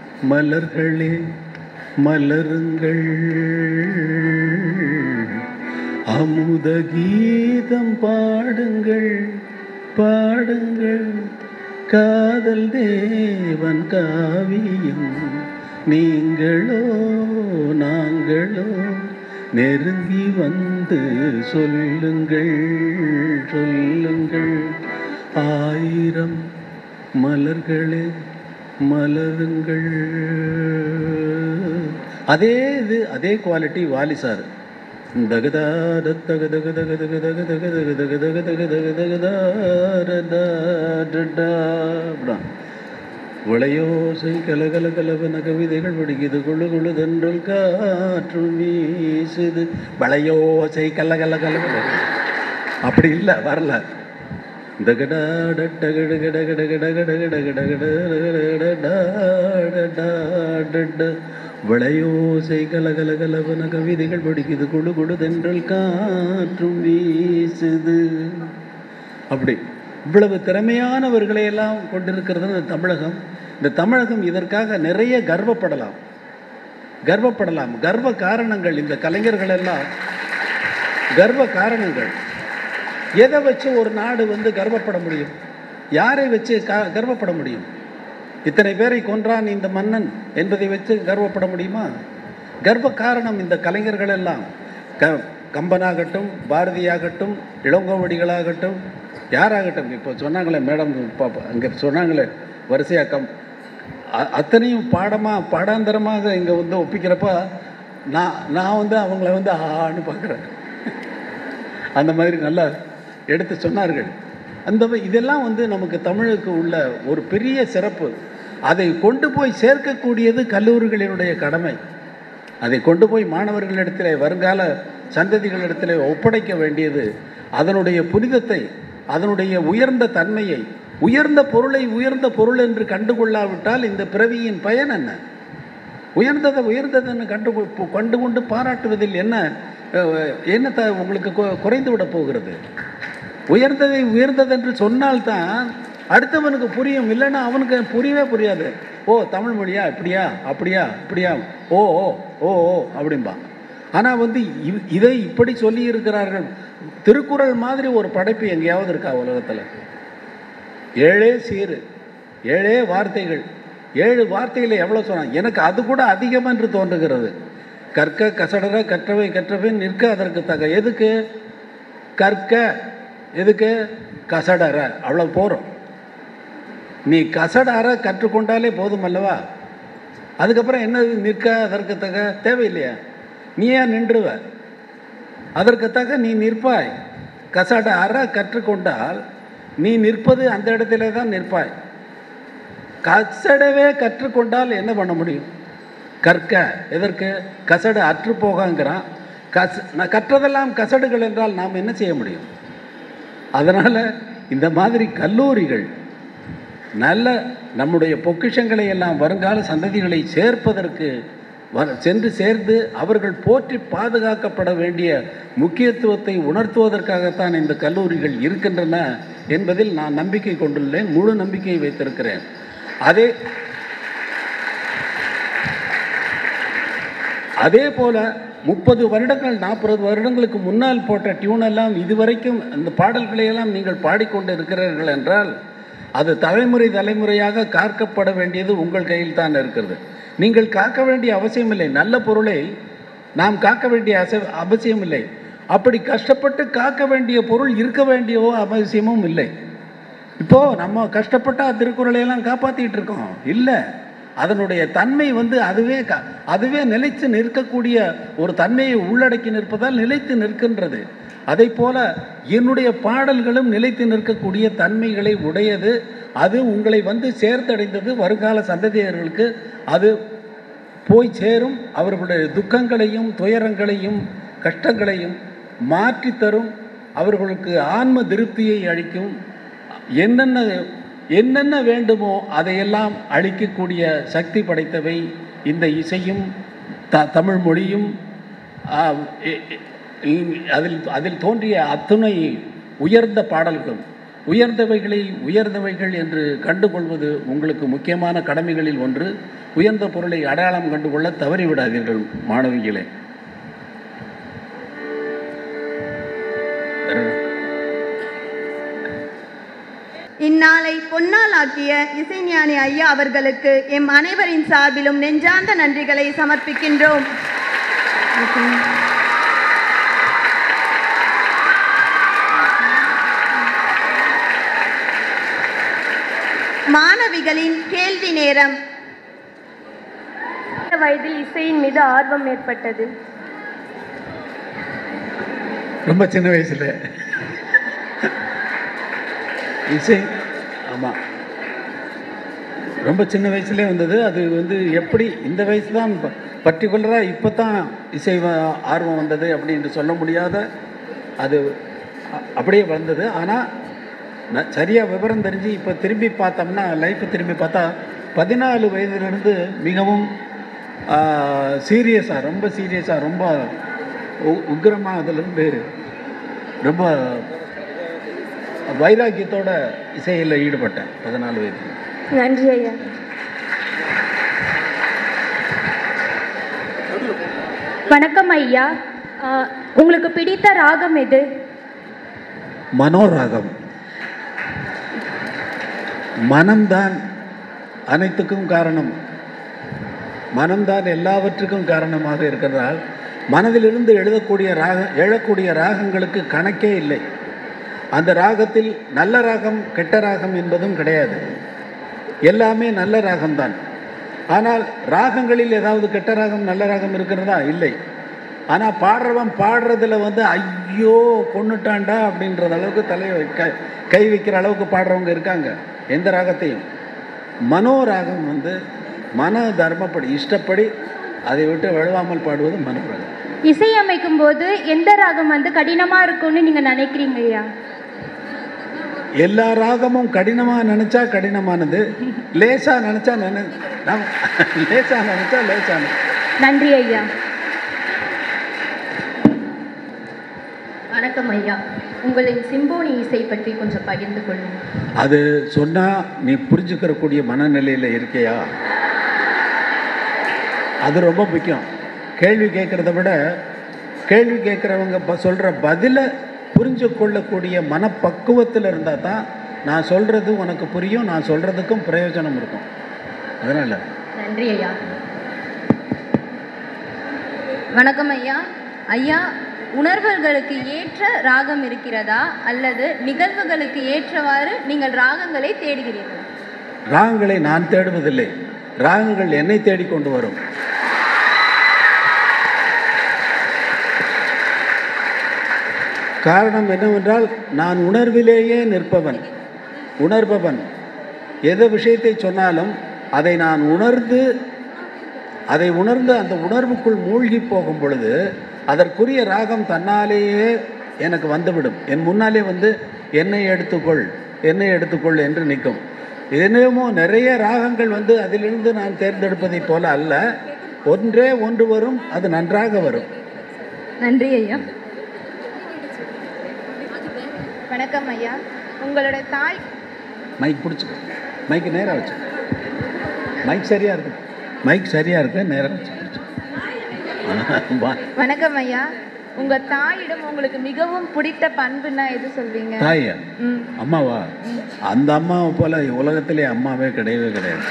மலர்களே மலருங்கள் அமுத கீதம் பாடுங்கள் பாடுங்கள் காதல் தேவன் காவியம் நீங்களோ நாங்களோ நெருங்கி வந்து சொல்லுங்கள் சொல்லுங்கள் ஆயிரம் மலர்களே மலருங்கள் அதே இது அதே குவாலிட்டி வாலி சார் தகதா தக தக தக தக தக தக தக தக தக தக தக தகதா ரதா டடா அப்படிதான் விளையோசை கலகல கலவன கவிதைகள் படிக்குது குழு குழு தென்றல் காற்றும் வீசுது வளையோசை கல கல கலவன அப்படி இல்லை வரல தகடா டகட கட கட கட கட கட கட கட விளையோசை கலகல கலவன கவிதைகள் படிக்குது குழு குழு தென்றல் காற்றும் வீசுது அப்படி இவ்வளவு திறமையானவர்களை எல்லாம் கொண்டிருக்கிறது இந்த தமிழகம் இந்த தமிழகம் இதற்காக நிறைய கர்வப்படலாம் கர்வப்படலாம் கர்வ காரணங்கள் இந்த கலைஞர்கள் எல்லாம் கர்வ காரணங்கள் எதை வச்சு ஒரு நாடு வந்து கர்வப்பட முடியும் யாரை வச்சு க கர்வப்பட முடியும் இத்தனை பேரை கொன்றான் இந்த மன்னன் என்பதை வச்சு கர்வப்பட முடியுமா கர்வ காரணம் இந்த கலைஞர்கள் எல்லாம் க கம்பனாகட்டும் பாரதியாகட்டும் இளங்கோவடிகளாகட்டும் யாராகட்டும் இப்போ சொன்னாங்களே மேடம் அங்கே சொன்னாங்களே வரிசையாக கம் அ- அத்தனையும் பாடமாக பாடாந்தரமாக இங்கே வந்து ஒப்பிக்கிறப்ப நான் நான் வந்து அவங்கள வந்து ஆன்னு பார்க்குறேன் அந்த மாதிரி நல்லா எடுத்து சொன்னார்கள் அந்த வ- இதெல்லாம் வந்து நமக்கு தமிழுக்கு உள்ள ஒரு பெரிய சிறப்பு அதை கொண்டு போய் சேர்க்கக்கூடியது கல்லூரிகளினுடைய கடமை அதை கொண்டு போய் மாணவர்களிடத்திலே வருங்கால சந்ததிகளிடத்திலே ஒப்படைக்க வேண்டியது அதனுடைய புனிதத்தை அதனுடைய உயர்ந்த தன்மையை உயர்ந்த பொருளை உயர்ந்த பொருள் என்று கண்டுகொள்ளாவிட்டால் இந்த பிறவியின் பயன் என்ன உயர்ந்ததை உயர்ந்ததுன்னு கண்டு கொ- கண்டு கொண்டு பாராட்டுவதில் என்ன அஹ், என்ன த உங்களுக்கு கு- குறைந்து விட போகிறது உயர்ந்ததை உயர்ந்ததென்று சொன்னால்தான் அடுத்தவனுக்கு புரியும் இல்லைன்னா அவனுக்கு புரியவே புரியாது ஓ தமிழ் மொழியா இப்படியா அப்படியா இப்படியா ஓ ஓ ஓ ஓ அப்படிம்பான் ஆனால் வந்து இவ்- இதை இப்படி சொல்லி இருக்கிறார்கள் திருக்குறள் மாதிரி ஒரு படைப்பு எங்கேயாவது இருக்கா உலகத்தில் ஏழே சீரு ஏழே வார்த்தைகள் ஏழு வார்த்தைகளை எவ்வளோ சொன்னாங்க எனக்கு அது கூட அதிகம் என்று தோன்றுகிறது கற்க கசடர கற்றவை கற்றவை நிற்க அதற்கு தக எதுக்கு கற்க எதுக்கு கசடற அவ்வளோ போகிறோம் நீ கசடற கற்றுக்கொண்டாலே போதும் அல்லவா அதுக்கப்புறம் என்னது நிற்க அதற்கு தக தேவையில்லையா நீ ஏன் நின்றுவ அதற்கு தக நீ நிற்பாய் கசட அற கற்றுக்கொண்டால் நீ நிற்பது அந்த இடத்திலே தான் நிற்பாய் கசடவே கற்றுக்கொண்டால் என்ன பண்ண முடியும் கற்க எதற்கு கசடு அற்று போகங்கிறான் கச நான் கற்றதெல்லாம் கசடுகள் என்றால் நாம் என்ன செய்ய முடியும் அதனால் இந்த மாதிரி கல்லூரிகள் நல்ல நம்முடைய பொக்கிஷங்களை எல்லாம் வருங்கால சந்ததிகளை சேர்ப்பதற்கு வ- சென்று சேர்ந்து அவர்கள் போற்றி பாதுகாக்கப்பட வேண்டிய முக்கியத்துவத்தை உணர்த்துவதற்காகத்தான் இந்த கல்லூரிகள் இருக்கின்றன என்பதில் நான் நம்பிக்கை கொண்டுள்ளேன் முழு நம்பிக்கை வைத்திருக்கிறேன் அதே அதே போல முப்பது வருடங்கள் நாற்பது வருடங்களுக்கு முன்னால் போட்ட டியூன் எல்லாம் இதுவரைக்கும் அந்த பாடல்களை எல்லாம் நீங்கள் பாடிக்கொண்டு இருக்கிறீர்கள் என்றால் அது தலைமுறை தலைமுறையாக காக்கப்பட வேண்டியது உங்கள் கையில் தான் இருக்கிறது நீங்கள் காக்க வேண்டிய அவசியமில்லை நல்ல பொருளை நாம் காக்க வேண்டிய அச அவசியமில்லை அப்படி கஷ்டப்பட்டு காக்க வேண்டிய பொருள் இருக்க வேண்டியவோ அவசியமும் இல்லை இப்போ நம்ம கஷ்டப்பட்டா திருக்குறளை எல்லாம் காப்பாத்திட்டு இருக்கோம் இல்லை அதனுடைய தன்மை வந்து அதுவே க- அதுவே நிலைத்து நிற்கக்கூடிய ஒரு தன்மையை உள்ளடக்கி நிற்பதால் நிலைத்து நிற்கின்றது அதை போல என்னுடைய பாடல்களும் நிலைத்து நிற்கக்கூடிய தன்மைகளை உடையது அது உங்களை வந்து சேர்த்தடைந்தது வருங்கால சந்ததியர்களுக்கு அது போய் சேரும் அவர்களுடைய துக்கங்களையும் துயரங்களையும் கஷ்டங்களையும் மாற்றி தரும் அவர்களுக்கு ஆன்ம திருப்தியை அளிக்கும் என்னென்ன என்னென்ன வேண்டுமோ அதையெல்லாம் அளிக்கக்கூடிய சக்தி படைத்தவை இந்த இசையும் த தமிழ் மொழியும் ஆ, எ- எ- இ- அதில் அதில் தோன்றிய அத்துணை உயர்ந்த பாடல்களும் உயர்ந்தவைகளை உயர்ந்தவைகள் என்று கண்டுகொள்வது உங்களுக்கு முக்கியமான கடமைகளில் ஒன்று உயர்ந்த பொருளை அடையாளம் கண்டுகொள்ள தவறிவிடாதீர்கள் மாணவிகளே இந்நாளை பொன்னாளாக்கிய இசைஞானி ஐயா அவர்களுக்கு எம் அனைவரின் சார்பிலும் நெஞ்சார்ந்த நன்றிகளை சமர்ப்பிக்கின்றோம் மாணவிகளின் கேள்வி நேரம் இந்த வயதில் இசையின் மீது ஆர்வம் ஏற்பட்டது ரொம்ப சின்ன வயசுல இசை ஆமாம் ரொம்ப சின்ன வயசுலேயே வந்தது அது வந்து எப்படி இந்த வயசு தான் பர்டிகுலராக இப்போ தான் இசை வ- ஆர்வம் வந்தது அப்படின்னு சொல்ல முடியாத அது அ- அப்படியே வந்தது ஆனால் நான் சரியாக விவரம் தெரிஞ்சு இப்போ திரும்பி பார்த்தோம்னா லைஃப்பை திரும்பி பார்த்தா பதினாலு வயதிலிருந்து மிகவும் சீரியஸாக ரொம்ப சீரியஸாக ரொம்ப உ- உக்கிரமா அதிலிருந்து ரொம்ப வைராக்கியத்தோட இசையில் ஈடுபட்டேன் பதினாலு வயதில் நன்றி ஐயா வணக்கம் ஐயா ஆ, உங்களுக்கு பிடித்த ராகம் எது மனோராகம் மனம்தான் அனைத்துக்கும் காரணம் மனம்தான் எல்லாவற்றுக்கும் காரணமாக இருக்கிறதால் மனதிலிருந்து எழுதக்கூடிய ராக எழக்கூடிய ராகங்களுக்கு கணக்கே இல்லை அந்த ராகத்தில் நல்ல ராகம் கெட்ட ராகம் என்பதும் கிடையாது எல்லாமே நல்ல ராகம்தான் ஆனால் ராகங்களில் ஏதாவது கெட்ட ராகம் நல்ல ராகம் இருக்கிறதா இல்லை ஆனால் பாடுறவன் பாடுறதுல வந்து ஐயோ கொன்னுட்டான்டா அப்படின்றது அளவுக்கு தலையை வைக்க கை வைக்கிற அளவுக்கு பாடுறவங்க இருக்காங்க எந்த ராகத்தையும் மனோராகம் வந்து மன தர்மப்படி இஷ்டப்படி அதை விட்டு வழுவாமல் பாடுவது மனோராகம் இசையமைக்கும் போது எந்த ராகம் வந்து கடினமா இருக்கும்னு நீங்க நினைக்கிறீங்க ஐயா எல்லா ராகமும் கடினமாக நினச்சா கடினமானது லேசாக நினச்சா நினை நாம் லேசாக நினச்சா லேசானது நன்றி ஐயா வணக்கம் ஐயா உங்களின் சிம்போனி இசை பற்றி கொஞ்சம் பகிர்ந்து கொள்ளுங்கள் அது சொன்னால் நீ புரிஞ்சுக்கிறக்கூடிய மனநிலையில் இருக்கியா அது ரொம்ப முக்கியம் கேள்வி கேட்குறத விட கேள்வி கேட்குறவங்க ப சொல்கிற பதிலை புரிஞ்சு கொள்ளக்கூடிய மனப்பக்குவத்தில் இருந்தால் தான் நான் சொல்கிறது உனக்கு புரியும் நான் சொல்கிறதுக்கும் பிரயோஜனம் இருக்கும் அதனால் நன்றி ஐயா வணக்கம் ஐயா ஐயா உணர்வுகளுக்கு ஏற்ற ராகம் இருக்கிறதா அல்லது நிகழ்வுகளுக்கு ஏற்றவாறு நீங்கள் ராகங்களை தேடுகிறீர்களா ராகங்களை நான் தேடுவதில்லை ராகங்கள் என்னை தேடிக்கொண்டு வரும் காரணம் என்னவென்றால் நான் உணர்விலேயே நிற்பவன் உணர்பவன் எந்த விஷயத்தை சொன்னாலும் அதை நான் உணர்ந்து அதை உணர்ந்து அந்த உணர்வுக்குள் மூழ்கி போகும் பொழுது அதற்குரிய ராகம் தன்னாலேயே எனக்கு வந்துவிடும் என் முன்னாலே வந்து என்னை எடுத்துக்கொள் என்னை எடுத்துக்கொள் என்று நிற்கும் என்னமோ நிறைய ராகங்கள் வந்து அதிலிருந்து நான் தேர்ந்தெடுப்பதைப் போல அல்ல ஒன்றே ஒன்று வரும் அது நன்றாக வரும் நன்றி ஐயா வணக்கம் ஐயா உங்களோட தாய் மைக் பிடிச்சிக்க மைக்கு நேராக வச்சு மைக் சரியாக இருக்கு மைக் சரியாக இருக்கு நேராக வச்சு பிடிச்சுக்கோ. வா. வணக்கம் ஐயா உங்க தாயிடம் உங்களுக்கு மிகவும் பிடித்த பண்புன்னா எது சொல்வீங்க தாயா ம் அம்மாவா அந்த அம்மாவை போல உலகத்திலே அம்மாவே கிடையவே கிடையாது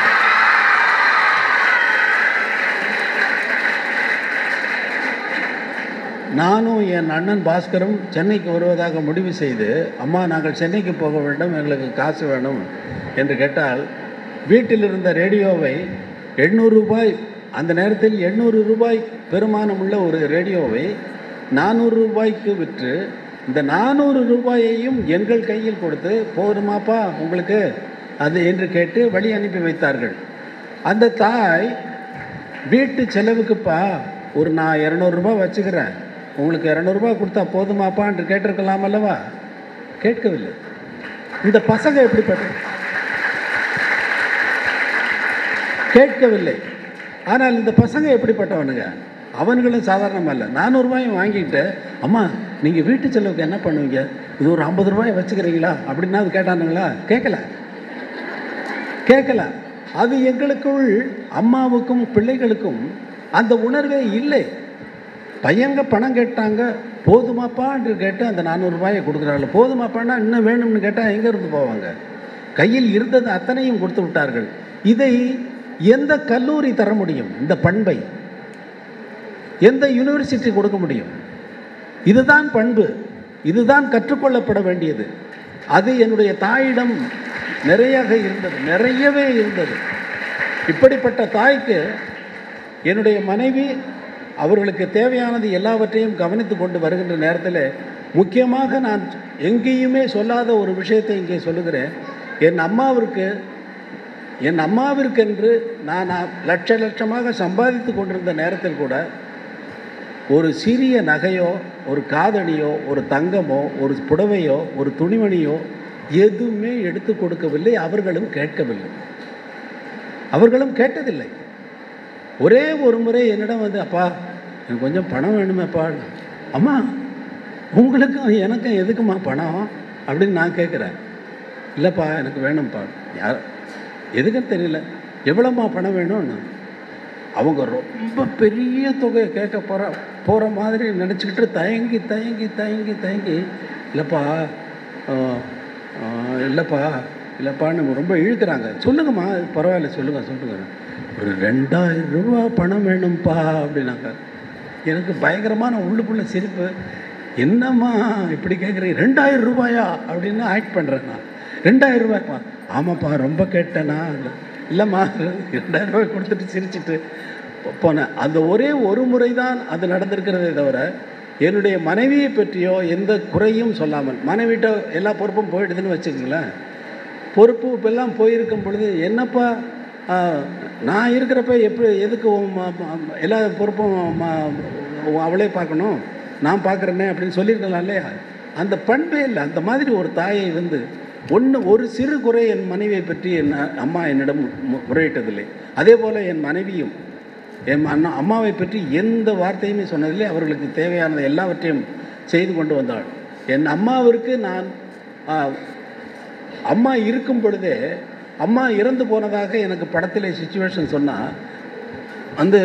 நானும் என் அண்ணன் பாஸ்கரும் சென்னைக்கு வருவதாக முடிவு செய்து அம்மா நாங்கள் சென்னைக்கு போக வேண்டும் எங்களுக்கு காசு வேணும் என்று கேட்டால் வீட்டில் இருந்த ரேடியோவை எண்ணூறு ரூபாய் அந்த நேரத்தில் எண்ணூறு ரூபாய் பெருமானம் உள்ள ஒரு ரேடியோவை நானூறு ரூபாய்க்கு விற்று இந்த நானூறு ரூபாயையும் எங்கள் கையில் கொடுத்து போதுமாப்பா உங்களுக்கு அது என்று கேட்டு வழி அனுப்பி வைத்தார்கள் அந்த தாய் வீட்டு செலவுக்குப்பா ஒரு நான் இரநூறுபா வச்சுக்கிறேன் உங்களுக்கு இரநூறுபா கொடுத்தா போதுமாப்பா என்று கேட்டிருக்கலாம் அல்லவா கேட்கவில்லை இந்த பசங்க எப்படிப்பட்ட கேட்கவில்லை ஆனால் இந்த பசங்க எப்படிப்பட்டவனுங்க அவன்களும் சாதாரணமாக இல்லை நானூறுபாயும் வாங்கிட்டு அம்மா நீங்கள் வீட்டு செலவுக்கு என்ன பண்ணுவீங்க இது ஒரு ஐம்பது ரூபாய் வச்சுக்கிறீங்களா அப்படின்னா அது கேட்டானுங்களா கேட்கல கேட்கல அது எங்களுக்குள் அம்மாவுக்கும் பிள்ளைகளுக்கும் அந்த உணர்வே இல்லை பையங்க பணம் கேட்டாங்க போதுமாப்பா என்று கேட்டு அந்த நானூறுரூபாயை கொடுக்குறாங்க போதுமாப்பான்னா இன்னும் வேணும்னு கேட்டால் எங்கே இருந்து போவாங்க கையில் இருந்தது அத்தனையும் கொடுத்து விட்டார்கள் இதை எந்த கல்லூரி தர முடியும் இந்த பண்பை எந்த யூனிவர்சிட்டி கொடுக்க முடியும் இதுதான் பண்பு இதுதான் கற்றுக்கொள்ளப்பட வேண்டியது அது என்னுடைய தாயிடம் நிறையாக இருந்தது நிறையவே இருந்தது இப்படிப்பட்ட தாய்க்கு என்னுடைய மனைவி அவர்களுக்கு தேவையானது எல்லாவற்றையும் கவனித்து கொண்டு வருகின்ற நேரத்தில் முக்கியமாக நான் எங்கேயுமே சொல்லாத ஒரு விஷயத்தை இங்கே சொல்லுகிறேன் என் அம்மாவிற்கு என் அம்மாவிற்கென்று நான் லட்ச லட்சமாக சம்பாதித்து கொண்டிருந்த நேரத்தில் கூட ஒரு சிறிய நகையோ ஒரு காதணியோ ஒரு தங்கமோ ஒரு புடவையோ ஒரு துணிமணியோ எதுவுமே எடுத்து கொடுக்கவில்லை அவர்களும் கேட்கவில்லை அவர்களும் கேட்டதில்லை ஒரே ஒரு முறை என்னிடம் வந்து அப்பா எனக்கு கொஞ்சம் பணம் வேணுமேப்பா அம்மா உங்களுக்கும் எனக்கும் எதுக்குமா பணம் அப்படின்னு நான் கேட்குறேன் இல்லைப்பா எனக்கு வேணும்ப்பா யார் எதுக்குன்னு தெரியல எவ்வளோம்மா பணம் வேணும்னு அவங்க ரொம்ப பெரிய தொகையை கேட்க போகிற போகிற மாதிரி நினச்சிக்கிட்டு தயங்கி தயங்கி தயங்கி தயங்கி இல்லைப்பா ஆஹ், ஆஹ், இல்லைப்பா இல்லைப்பான்னு ரொம்ப இழுக்கிறாங்க சொல்லுங்கம்மா பரவாயில்ல சொல்லுங்கள் சொல்லுங்கள் ஒரு ரெண்டாயிரம் ரூபா பணம் வேணும்ப்பா அப்படின்னாங்க எனக்கு பயங்கரமான உள்ளுக்குள்ள சிரிப்பு என்னம்மா இப்படி கேட்குறீங்க ரெண்டாயிரம் ரூபாயா அப்படின்னு ஆக்ட் பண்ணுறேன் நான் ரெண்டாயிரம் ரூபாய்ப்பா ஆமாப்பா ரொம்ப கேட்டேனா இல்லைம்மா ரெண்டாயிரம் ரூபாய் கொடுத்துட்டு சிரிச்சிட்டு போ- போனேன் அந்த ஒரே ஒரு முறை தான் அது நடந்திருக்கிறதே தவிர என்னுடைய மனைவியை பற்றியோ எந்த குறையும் சொல்லாமல் மனைவிட்ட எல்லா பொறுப்பும் போயிடுதுன்னு வச்சுக்கங்களேன் பொறுப்பு இப்பெல்லாம் போயிருக்கும் பொழுது என்னப்பா ஆ, நான் இருக்கிறப்ப எப்படி எதுக்கு உன் ம- ம- எல்லா பொறுப்பும் ம- அவளே பார்க்கணும் நான் பார்க்குறேனே அப்படின்னு சொல்லியிருக்கலாம் இல்லையா அந்த பண்பே இல்லை அந்த மாதிரி ஒரு தாயை வந்து ஒன்று ஒரு சிறு குறை என் மனைவியை பற்றி என் அம்மா என்னிடம் மு- முறையிட்டதில்லை அதே போல் என் மனைவியும் என் அண்ணா அம்மாவை பற்றி எந்த வார்த்தையுமே சொன்னதில்லை அவர்களுக்கு தேவையானது எல்லாவற்றையும் செய்து கொண்டு வந்தாள் என் அம்மாவிற்கு நான் ஆ, அம்மா இருக்கும் பொழுதே அம்மா இறந்து போனதாக எனக்கு படத்திலே சுச்சுவேஷன் சொன்னால் வந்து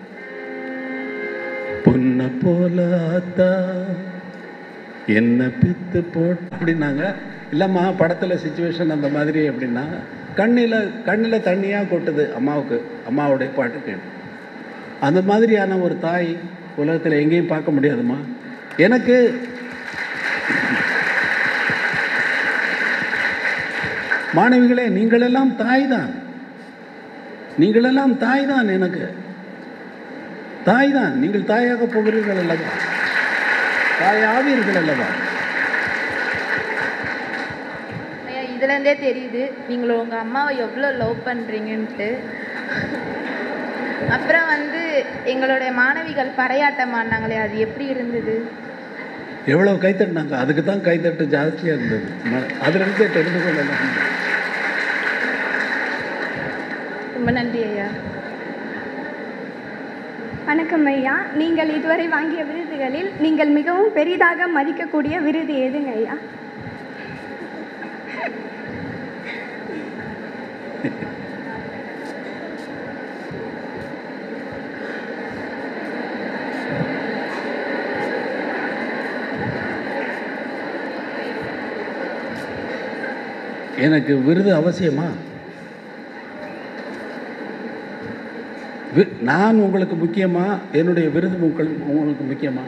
பொண்ணை போல ஆத்தா என்ன பித்து போட் அப்படின்னாங்க இல்லைம்மா படத்தில் சுச்சுவேஷன் அந்த மாதிரி அப்படின்னா கண்ணில் கண்ணில் தண்ணியாக கொட்டுது அம்மாவுக்கு அம்மாவுடைய பாட்டு கேட்டு அந்த மாதிரியான ஒரு தாய் உலகத்தில் எங்கேயும் பார்க்க முடியாதும்மா எனக்கு மாணவிகளே நீங்களெல்லாம் தாய் தான் நீங்களெல்லாம் தாய் தான் எனக்கு தாய் தான் நீங்கள் தாயாக போகிறீர்கள் அல்லவா தாய் ஆவீர்கள் அல்லவா ஐயா இதுலேருந்தே தெரியுது நீங்கள் உங்கள் அம்மாவை எவ்வளோ லவ் பண்ணுறீங்கன்ட்டு அப்புறம் வந்து எங்களுடைய மாணவிகள் பறையாட்டம் ஆடினாங்களே அது எப்படி இருந்தது எவ்வளவு கைத்தட்டினாங்க அதுக்கு தான் கைத்தட்டு ஜாஸ்தியாக இருந்தது ம- அதிலிருந்தே தெரிந்து கொள்ளலாம் ரொம்ப நன்றி ஐயா வணக்கம் ஐயா நீங்கள் இதுவரை வாங்கிய விருதுகளில் நீங்கள் மிகவும் பெரிதாக மதிக்கக்கூடிய விருது எதுங்க ஐயா எனக்கு விருது அவசியமா வி- நான் உங்களுக்கு முக்கியமா என்னுடைய விருது உங்கள் உங்களுக்கு முக்கியமா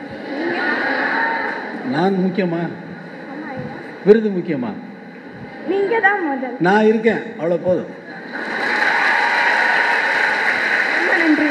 நான் முக்கியமா விருது முக்கியமா நீங்க தான் முதல் நான் இருக்கேன் அவ்வளோ போதும் ரொம்ப நன்றி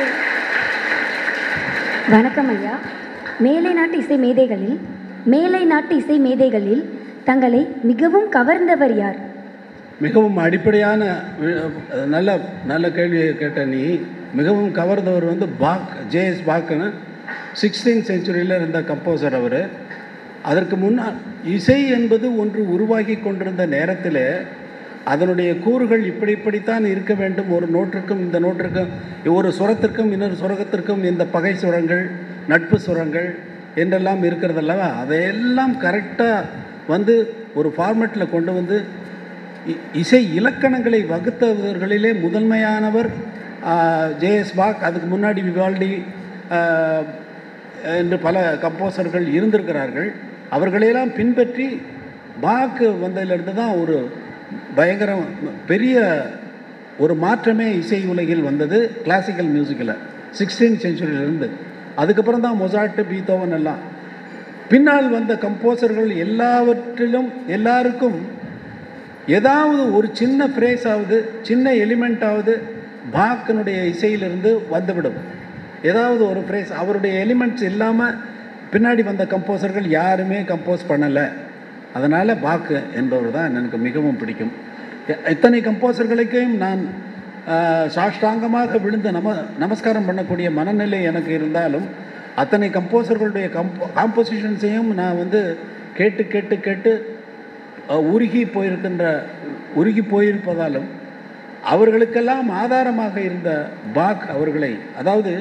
வணக்கம் ஐயா மேலை நாட்டு இசை மேதைகளில் மேலை நாட்டு இசை மேதைகளில் தங்களை மிகவும் கவர்ந்தவர் யார் மிகவும் அடிப்படையான வி- நல்ல நல்ல கேள்வியை கேட்ட நீ மிகவும் கவர்ந்தவர் வந்து பாக் ஜேஎஸ் பாக்னு சிக்ஸ்டீன் செஞ்சுரியில் இருந்த கம்போசர் அவர் அதற்கு முன்னால் இசை என்பது ஒன்று உருவாகி கொண்டிருந்த நேரத்தில் அதனுடைய கூறுகள் இப்படி இப்படித்தான் இருக்க வேண்டும் ஒரு நோட்டிற்கும் இந்த நோட்டிற்கும் ஒரு சுரத்திற்கும் இன்னொரு சுரகத்திற்கும் இந்த பகை சுரங்கள் நட்பு சுரங்கள் என்றெல்லாம் இருக்கிறதல்லவா அதையெல்லாம் கரெக்டாக வந்து ஒரு ஃபார்மேட்டில் கொண்டு வந்து இ- இசை இலக்கணங்களை வகுத்தவர்களிலே முதன்மையானவர் ஜேஎஸ் பாக் அதுக்கு முன்னாடி விவால்டி ஆ, என்று பல கம்போசர்கள் இருந்திருக்கிறார்கள் அவர்களையெல்லாம் பின்பற்றி பாக் வந்ததிலிருந்து தான் ஒரு பயங்கர பெரிய ஒரு மாற்றமே இசை உலகில் வந்தது கிளாசிக்கல் மியூசிக்கில் சிக்ஸ்டீன் செஞ்சுரியிலிருந்து அதுக்கப்புறம் தான் மொசாட்டு பீத்தோவன் எல்லாம் பின்னால் வந்த கம்போசர்கள் எல்லாவற்றிலும் எல்லாருக்கும் ஏதாவது ஒரு சின்ன ஃப்ரேஸ் ஆகுது சின்ன எலிமெண்ட் ஆகுது பாக்கனுடைய இசையிலிருந்து வந்துவிடும் ஏதாவது ஒரு ஃப்ரேஸ் அவருடைய எலிமெண்ட்ஸ் இல்லாமல் பின்னாடி வந்த கம்போசர்கள் யாருமே கம்போஸ் பண்ணலை அதனால் பாக்கு என்பவர் தான் எனக்கு மிகவும் பிடிக்கும் எ- இத்தனை கம்போசர்களுக்கும் நான் ஆஹ், சாஷ்டாங்கமாக விழுந்து நம நமஸ்காரம் பண்ணக்கூடிய மனநிலை எனக்கு இருந்தாலும் அத்தனை கம்போசர்களுடைய கம்போ காம்போசிஷன்ஸையும் நான் வந்து கேட்டு கேட்டு கேட்டு அஹ், உருகி போயிருக்கின்ற உருகி போயிருப்பதாலும் அவர்களுக்கெல்லாம் ஆதாரமாக இருந்த பாக் அவர்களை அதாவது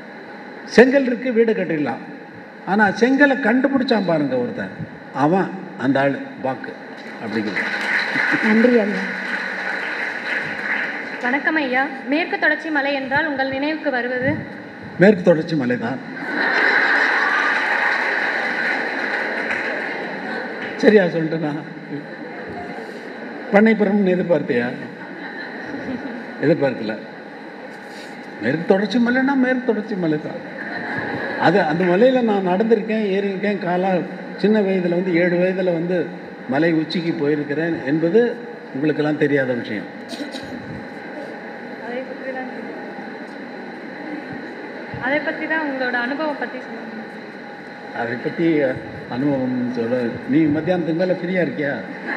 செங்கல் இருக்கு வீடு கட்டிடலாம் ஆனால் செங்கலை கண்டுபிடிச்சான் பாருங்க ஒருத்தன் அவன் அந்த ஆள் பாக்கு அப்படிங்கிறது நன்றி ஐயா வணக்கம் ஐயா மேற்கு தொடர்ச்சி மலை என்றால் உங்கள் நினைவுக்கு வருவது மேற்கு தொடர்ச்சி மலை தான் சரியா சொல்லிட்டேனா பண்ணைப்புறம்னு எதிர்பார்த்தியா எதிர்பார்க்கல மேற்கு தொடர்ச்சி மலைன்னா மேற்கு தொடர்ச்சி மலை தான் அது அந்த மலையில் நான் நடந்திருக்கேன் ஏறியிருக்கேன் காலா சின்ன வயதில் வந்து ஏழு வயதில் வந்து மலை உச்சிக்கு போயிருக்கிறேன் என்பது உங்களுக்கெல்லாம் தெரியாத விஷயம் அதை பற்றி தான் அதை பற்றி தான் உங்களோட அனுபவம் பற்றி சொல்லுங்கள் அதை பற்றி அனுபவம் சொல்ல நீ மத்தியானத்துக்கு மேலே ஃப்ரீயாக இருக்கியா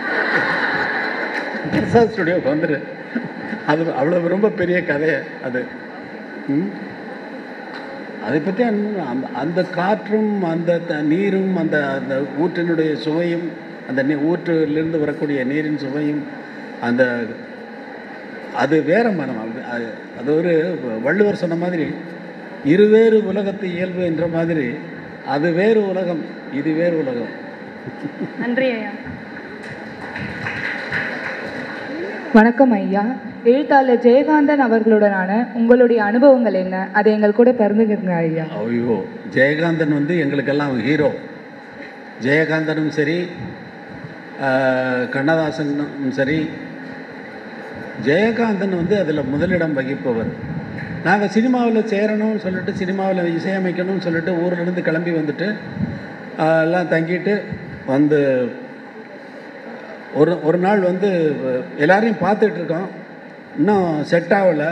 பிரசாத் ஸ்டுடியோக்கு வந்துடு அது அவ்வளோ ரொம்ப பெரிய கதை அது ம்? அதை பற்றி அனு- அந்த அந்த காற்றும் அந்த த- நீரும் அந்த அந்த ஊற்றினுடைய சுவையும் அந்த நீ ஊற்றிலிருந்து வரக்கூடிய நீரின் சுவையும் அந்த அது வேற மனம் அது- அது- அது ஒரு வள்ளுவர் சொன்ன மாதிரி இருவேறு உலகத்து இயல்பு என்ற மாதிரி அது வேறு உலகம் இது வேறு உலகம் நன்றி ஐயா வணக்கம் ஐயா எழுத்தாளர் ஜெயகாந்தன் அவர்களுடனான உங்களுடைய அனுபவங்கள் என்ன அதை எங்கள் கூட பகிர்ந்துக்கிறங்க ஐயா ஐயோ ஜெயகாந்தன் வந்து எங்களுக்கெல்லாம் ஹீரோ ஜெயகாந்தனும் சரி ஆஹ், கண்ணதாசனும் சரி ஜெயகாந்தன் வந்து அதில் முதலிடம் வகிப்பவர் நாங்கள் சினிமாவில் சேரணும்னு சொல்லிட்டு சினிமாவில் இசையமைக்கணும்னு சொல்லிட்டு ஊர்லேருந்து கிளம்பி வந்துட்டு ஆஹ், எல்லாம் தங்கிட்டு வந்து ஒரு ஒரு நாள் வந்து எல்லாரையும் பார்த்துட்டு இருக்கோம் இன்னும் செட் ஆகலை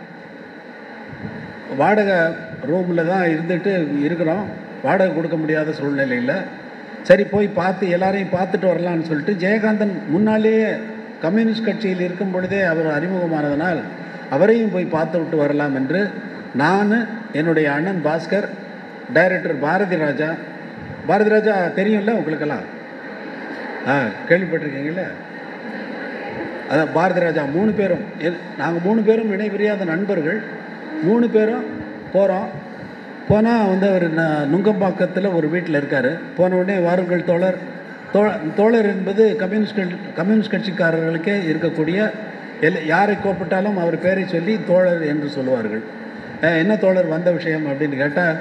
வாடகை ரூமில் தான் இருந்துட்டு இருக்கிறோம் வாடகை கொடுக்க முடியாத சூழ்நிலையில் சரி போய் பார்த்து எல்லாரையும் பார்த்துட்டு வரலாம்னு சொல்லிட்டு ஜெயகாந்தன் முன்னாலேயே கம்யூனிஸ்ட் கட்சியில் இருக்கும் பொழுதே அவர் அறிமுகமானதனால் அவரையும் போய் பார்த்து விட்டு வரலாம் என்று நான் என்னுடைய அண்ணன் பாஸ்கர் டைரக்டர் பாரதி ராஜா பாரதி ராஜா தெரியும்ல உங்களுக்கெல்லாம் ஆ கேள்விப்பட்டிருக்கீங்களே அதான் பாரதி ராஜா மூணு பேரும் நாங்கள் மூணு பேரும் இணைபிரியாத நண்பர்கள் மூணு பேரும் போகிறோம் போனால் வந்து அவர் ந- நுங்கம்பாக்கத்தில் ஒரு வீட்டில் இருக்கார் போன உடனே வாருங்கள் தோழர் தோ தோழர் என்பது கம்யூனிஸ்ட் கட்சி கம்யூனிஸ்ட் கட்சிக்காரர்களுக்கே இருக்கக்கூடிய எல் யாரை கூப்பிட்டாலும் அவர் பேரை சொல்லி தோழர் என்று சொல்லுவார்கள் அஹ், என்ன தோழர் வந்த விஷயம் அப்படின்னு கேட்டால்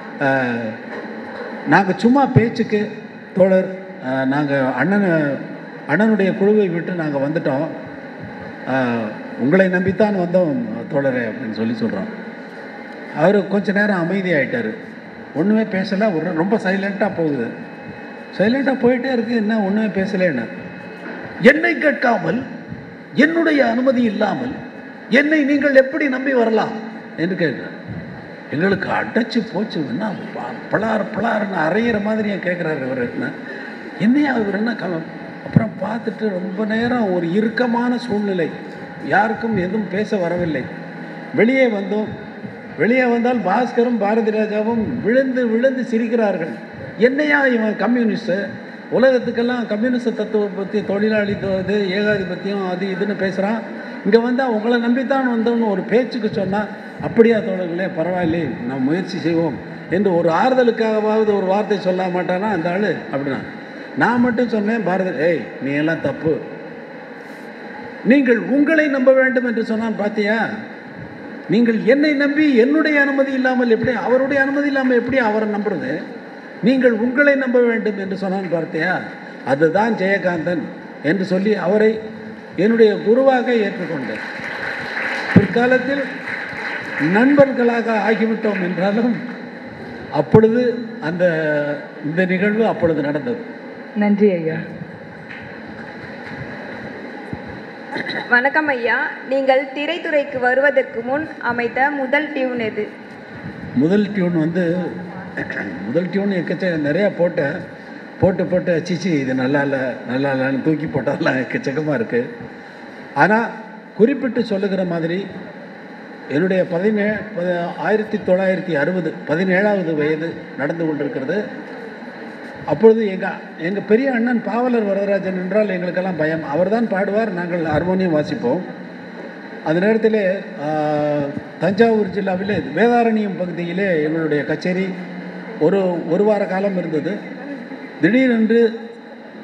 நாங்கள் சும்மா பேச்சுக்கு தோழர் நாங்கள் அண்ணனை அண்ணனுடைய குழுவை விட்டு நாங்கள் வந்துட்டோம் அஹ், உங்களை நம்பித்தான் வந்தோம் தோழரே அப்படின்னு சொல்லி சொல்கிறோம் அவர் கொஞ்ச நேரம் அமைதியாயிட்டார் ஒன்றுமே பேசலை ஒரு ரொம்ப சைலண்ட்டாக போகுது சைலண்ட்டாக போயிட்டே இருக்கு என்ன ஒன்றுமே பேசலைன்னு என்னை கேட்காமல் என்னுடைய அனுமதி இல்லாமல் என்னை நீங்கள் எப்படி நம்பி வரலாம் என்று கேட்குறேன் எங்களுக்கு அடைச்சு போச்சு என்ன ப- பலார் பலார்னு அரையிற மாதிரி ஏன் கேட்குறாரு இவர் என்ன என்னையா இவர் என்ன க அப்புறம் பார்த்துட்டு ரொம்ப நேரம் ஒரு இறுக்கமான சூழ்நிலை யாருக்கும் எதுவும் பேச வரவில்லை வெளியே வந்தோம் வெளியே வந்தால் பாஸ்கரும் பாரதி ராஜாவும் விழுந்து விழுந்து சிரிக்கிறார்கள் என்னையா இவன் கம்யூனிஸ்ட்டு உலகத்துக்கெல்லாம் கம்யூனிஸ்ட் தத்துவம் பற்றி தொழிலாளி த- இது ஏகாதிபத்தியம் அது இதுன்னு பேசுகிறான் இங்கே வந்தால் உங்களை நம்பித்தான் வந்தோம்னு ஒரு பேச்சுக்கு சொன்னால் அப்படியா தோழர்களே பரவாயில்லை நாம் முயற்சி செய்வோம் என்று ஒரு ஆறுதலுக்காகவாவது ஒரு வார்த்தை சொல்ல மாட்டானா அந்த ஆள் அப்படின்னா நான் மட்டும் சொன்னேன் பாரதி ஏய் நீ எல்லாம் தப்பு நீங்கள் உங்களை நம்ப வேண்டும் என்று சொன்னான் பார்த்தியா நீங்கள் என்னை நம்பி என்னுடைய அனுமதி இல்லாமல் எப்படி அவருடைய அனுமதி இல்லாமல் எப்படி அவரை நம்புறது நீங்கள் உங்களை நம்ப வேண்டும் என்று சொன்னான் பார்த்தியா அதுதான் ஜெயகாந்தன் என்று சொல்லி அவரை என்னுடைய குருவாக ஏற்றுக்கொண்டேன் பிற்காலத்தில் நண்பர்களாக ஆகிவிட்டோம் என்றாலும் அப்பொழுது அந்த இந்த நிகழ்வு அப்பொழுது நடந்தது நன்றி ஐயா வணக்கம் ஐயா நீங்கள் திரைத்துறைக்கு வருவதற்கு முன் அமைத்த முதல் டியூன் எது முதல் டியூன் வந்து முதல் டியூன் எக்கச்ச நிறையா போட்டேன் போட்டு போட்டு சிச்சி இது நல்லா இல்லை நல்லா இல்லைன்னு தூக்கி போட்டதெல்லாம் எக்கச்சக்கமாக இருக்குது ஆனால் குறிப்பிட்டு சொல்லுகிற மாதிரி என்னுடைய பதினே பத- ஆயிரத்தி தொள்ளாயிரத்தி அறுபது பதினேழாவது வயது நடந்து கொண்டிருக்கிறது அப்பொழுது எங்கள் எங்கள் பெரிய அண்ணன் பாவலர் வரதராஜன் என்றால் எங்களுக்கெல்லாம் பயம் அவர்தான் பாடுவார் நாங்கள் ஹார்மோனியம் வாசிப்போம் அந்த நேரத்தில் தஞ்சாவூர் ஜில்லாவிலே வேதாரண்யம் பகுதியிலே எங்களுடைய கச்சேரி ஒரு ஒரு வார காலம் இருந்தது திடீரென்று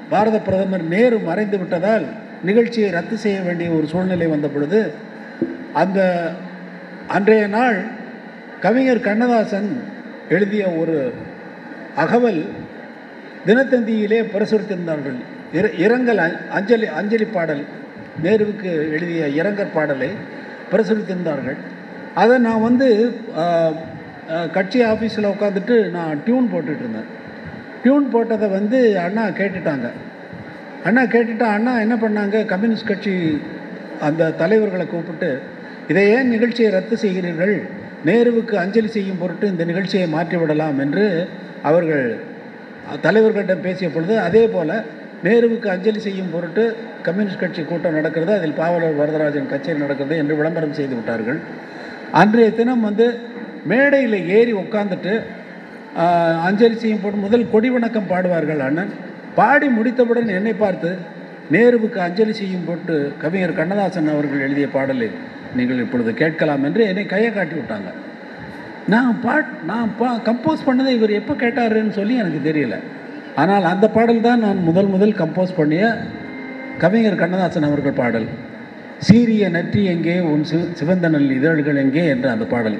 பாரத பிரதமர் நேரு மறைந்து விட்டதால் நிகழ்ச்சியை ரத்து செய்ய வேண்டிய ஒரு சூழ்நிலை வந்த பொழுது அந்த அன்றைய நாள் கவிஞர் கண்ணதாசன் எழுதிய ஒரு அகவல் தினத்தந்தியிலே பிரசுரித்திருந்தார்கள் இர இரங்கல் அ- அஞ்சலி அஞ்சலி பாடல் நேருவுக்கு எழுதிய இரங்கற் பாடலை பிரசுரித்திருந்தார்கள் அதை நான் வந்து ஆ, ஆ, கட்சி ஆஃபீஸில் உட்காந்துட்டு நான் டியூன் போட்டுட்டு இருந்தேன் டியூன் போட்டதை வந்து அண்ணா கேட்டுட்டாங்க அண்ணா கேட்டுட்டா அண்ணா என்ன பண்ணாங்க கம்யூனிஸ்ட் கட்சி அந்த தலைவர்களை கூப்பிட்டு இதை ஏன் நிகழ்ச்சியை ரத்து செய்கிறீர்கள் நேருவுக்கு அஞ்சலி செய்யும் பொருட்டு இந்த நிகழ்ச்சியை மாற்றிவிடலாம் என்று அவர்கள் தலைவர்களிடம் பேசிய பொழுது அதே போல் நேருவுக்கு அஞ்சலி செய்யும் பொருட்டு கம்யூனிஸ்ட் கட்சி கூட்டம் நடக்கிறது அதில் பாவலர் வரதராஜன் கச்சேரி நடக்கிறது என்று விளம்பரம் செய்து விட்டார்கள் அன்றைய தினம் வந்து மேடையில் ஏறி உட்காந்துட்டு ஆஹ், அஞ்சலி செய்யும் போது முதல் கொடி வணக்கம் பாடுவார்கள் அண்ணன் பாடி முடித்தவுடன் என்னை பார்த்து நேருவுக்கு அஞ்சலி செய்யும் போட்டு கவிஞர் கண்ணதாசன் அவர்கள் எழுதிய பாடலை நீங்கள் இப்பொழுது கேட்கலாம் என்று என்னை கையை காட்டி விட்டாங்க நான் பாட் நான் பா கம்போஸ் பண்ணதை இவர் எப்போ கேட்டாருன்னு சொல்லி எனக்கு தெரியல ஆனால் அந்த பாடல் தான் நான் முதல் முதல் கம்போஸ் பண்ணிய கவிஞர் கண்ணதாசன் அவர்கள் பாடல் சீரிய நற்றி எங்கே உன் சிவ சிவந்தனல் இதழ்கள் எங்கே என்ற அந்த பாடல்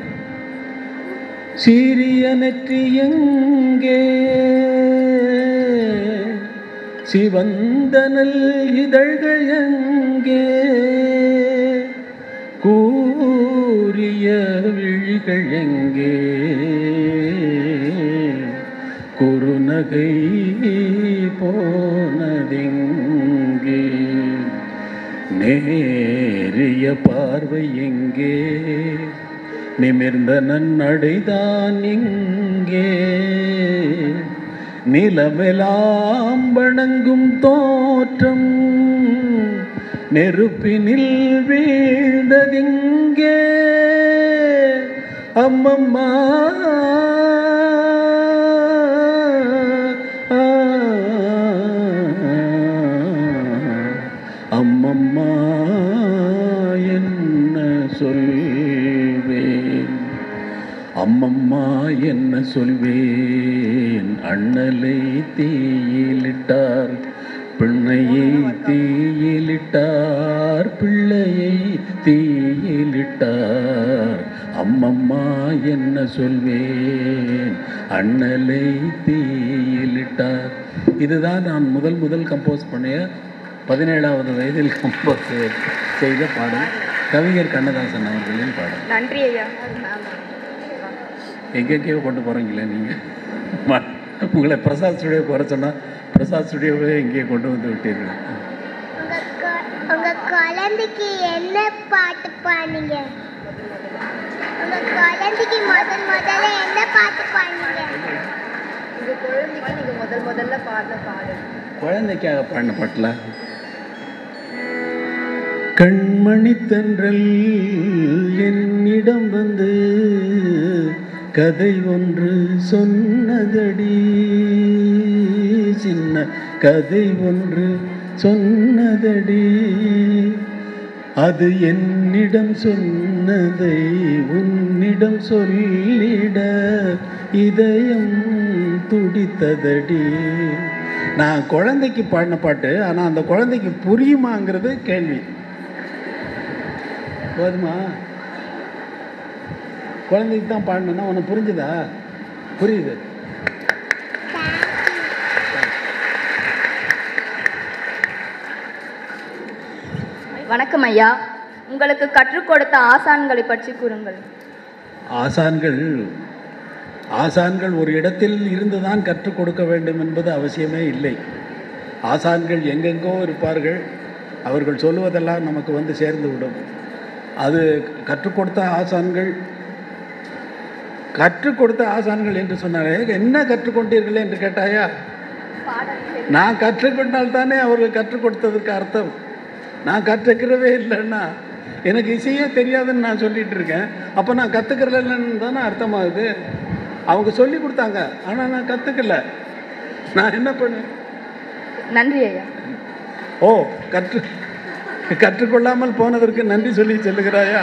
சீரிய நெற்றி எங்கே சிவந்தனல் இதழ்கள் எங்கே கூறிய விழிகள் எங்கே குறுநகை போனதெங்கே நேரிய பார்வை எங்கே நிமிர்ந்த நன்னடைதான் எங்கே நிலமெலாம் வணங்கும் தோற்றம் நெருப்பினில் வீழ்ந்ததிங்கே அம்மம்மா அம்மம்மா என்ன சொல்வேன் அம்மம்மா என்ன சொல்வேன் அண்ணலை தீயிலிட்டார் பிள்ளையை தீயிலிட்டார் பிள்ளையை தீயிலிட்டார் அம்மம்மா என்ன சொல்வேன் அண்ணலை தீயிலிட்டார் இதுதான் நான் முதல் முதல் கம்போஸ் பண்ணிய பதினேழாவது வயதில் கம்போஸ் செய்த பாடல் கவிஞர் கண்ணதாசன் அவர்களின் பாடல் நன்றி ஐயா எங்கெங்கேயோ கொண்டு போகிறீங்களே நீங்கள் உங்களை பிரசாத் ஸ்டுடியோ குறை சொன்னால் பிரசாத் ஸ்டுடியோவே எங்கேயோ கொண்டு வந்து விட்டீர்கள் உங்க கொ- உங்க குழந்தைக்கு என்ன பாட்டு பாடுனீங்க உங்க குழந்தைக்கு முதல் முதல்ல என்ன பாட்டு பாடுனீங்க உங்க குழந்தைக்கு நீங்க முதல் முதல்ல பாடின பாடல் குழந்தைக்காக பாடின பாட்டில் கண்மணி தென்றல் என்னிடம் வந்து கதை ஒன்று சொன்னதடி சின்ன கதை ஒன்று சொன்னதடி அது என்னிடம் சொன்னதை உன்னிடம் சொல்லிட இதயம் துடித்ததடி நான் குழந்தைக்கு பாடின பாட்டு ஆனால் அந்த குழந்தைக்கு புரியுமாங்கிறது கேள்வி போதுமா குழந்தைக்கு தான் பாடணுன்னா உனக்கு புரிஞ்சுதா புரியுது வணக்கம் ஐயா உங்களுக்கு கற்றுக் கொடுத்த ஆசான்களை பற்றி கூறுங்கள் ஆசான்கள் ஆசான்கள் ஒரு இடத்தில் இருந்து தான் கற்றுக் கொடுக்க வேண்டும் என்பது அவசியமே இல்லை ஆசான்கள் எங்கெங்கோ இருப்பார்கள் அவர்கள் சொல்லுவதெல்லாம் நமக்கு வந்து சேர்ந்து விடும் அது கற்றுக் கொடுத்த ஆசான்கள் கற்றுக் கொடுத்த ஆசான்கள் என்று சொன்னாரே என்ன கற்றுக்கொண்டீர்கள் என்று கேட்டாயா நான் கற்றுக்கொண்டால் தானே அவர்கள் கற்றுக் கொடுத்ததுக்கு அர்த்தம் நான் கற்றுக்கிறவே இல்லைன்னா எனக்கு இசையே தெரியாதுன்னு நான் சொல்லிட்டு இருக்கேன் அப்போ நான் கற்றுக்கிறலன்னு தானே அர்த்தமாகுது அவங்க சொல்லி கொடுத்தாங்க ஆனால் நான் கற்றுக்கல நான் என்ன பண்ணேன் நன்றி ஐயா ஓ கற்று கற்றுக்கொள்ளாமல் போனதற்கு நன்றி சொல்லி செல்லுகிறாயா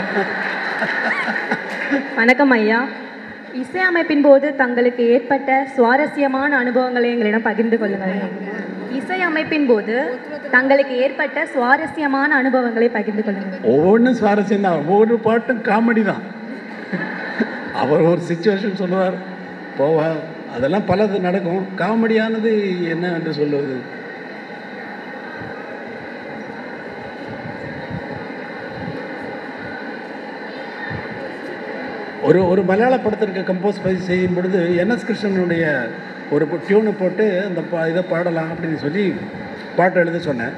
வணக்கம் ஐயா இசையமைப்பின் போது தங்களுக்கு ஏற்பட்ட சுவாரஸ்யமான அனுபவங்களை எங்களிடம் பகிர்ந்து கொள்ளுங்கள் இசையமைப்பின் போது தங்களுக்கு ஏற்பட்ட சுவாரஸ்யமான அனுபவங்களை பகிர்ந்து கொள்ளுங்கள் ஒவ்வொன்றும் சுவாரஸ்யம் தான் ஒவ்வொரு பாட்டும் காமெடி தான் அவர் ஒரு சுச்சுவேஷன் சொல்லுவார் போவார் அதெல்லாம் பலது நடக்கும் காமெடியானது என்ன என்று சொல்லுவது ஒரு ஒரு மலையாள படத்திற்கு கம்போஸ் பண்ணி செய்யும் பொழுது என்எஸ் கிருஷ்ணனுடைய ஒரு டியூனை போட்டு அந்த பா இதை பாடலாம் அப்படின்னு சொல்லி பாட்டு எழுத சொன்னேன்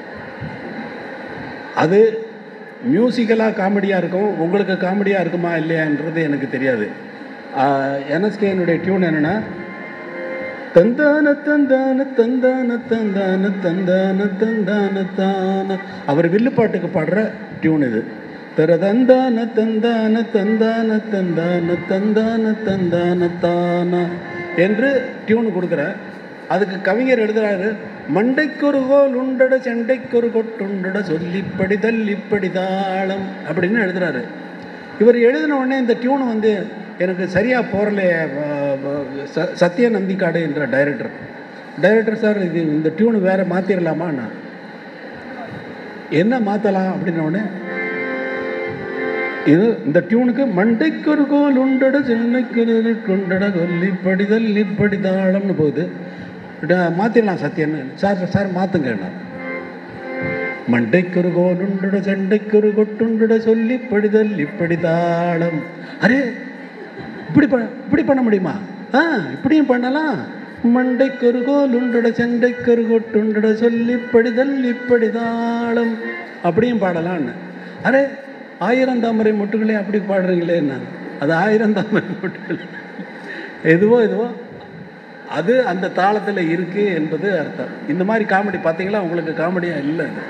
அது மியூசிக்கலாக காமெடியாக இருக்கும் உங்களுக்கு காமெடியாக இருக்குமா இல்லையான்றது எனக்கு தெரியாது என்எஸ்கேனுடைய டியூன் என்னென்னா தந்தான தந்தான தந்தான தந்தான தந்தான தந்தான தான அவர் வில்லுப்பாட்டுக்கு பாடுற டியூன் இது தர தந்தான தந்தான தந்தான தந்தான தந்தான தந்தான தானா என்று டியூன் கொடுக்குற அதுக்கு கவிஞர் எழுதுறாரு மண்டைக்கொரு கோல் உண்டட செண்டைக்கொரு கொட்டுண்டட சொல்லிப்படி தள்ளிப்படி தாளம் அப்படின்னு எழுதுறாரு இவர் எழுதின உடனே இந்த டியூன் வந்து எனக்கு சரியாக போகலையே ச சத்ய நந்திக்காடு என்ற டைரக்டர் டைரக்டர் சார் இது இந்த டியூனு வேறு மாற்றிடலாமா நான் என்ன மாற்றலாம் அப்படின்ன உடனே இது இந்த டியூனுக்கு மண்டைக்கு ஒரு கோல் உண்டட சென்னைக்கு கொண்டட கொல்லிப்படி தள்ளிப்படி தாளம்னு போகுது மாற்றிடலாம் சத்யன்னு சார் சார் மாற்றுங்க நான் மண்டைக்கொரு கோல் உண்டுட சண்டைக்கொரு கொட்டுண்டுட சொல்லி படிதல் இப்படி தாளம் அரே இப்படி பண்ண இப்படி பண்ண முடியுமா ஆ இப்படியும் பண்ணலாம் மண்டைக்கொரு கோல் உண்டுட சண்டைக்கொரு கொட்டுண்டுட சொல்லி படிதல் இப்படி தாளம் அப்படியும் பாடலான்னு அரே ஆயிரம் தாமரை மொட்டுகளே அப்படி பாடுறீங்களே நான் அது ஆயிரம் தாமரை மொட்டுகள் எதுவோ எதுவோ அது அந்த தாளத்தில் இருக்கு என்பது அர்த்தம் இந்த மாதிரி காமெடி பார்த்தீங்களா உங்களுக்கு காமெடியாக இல்லை அது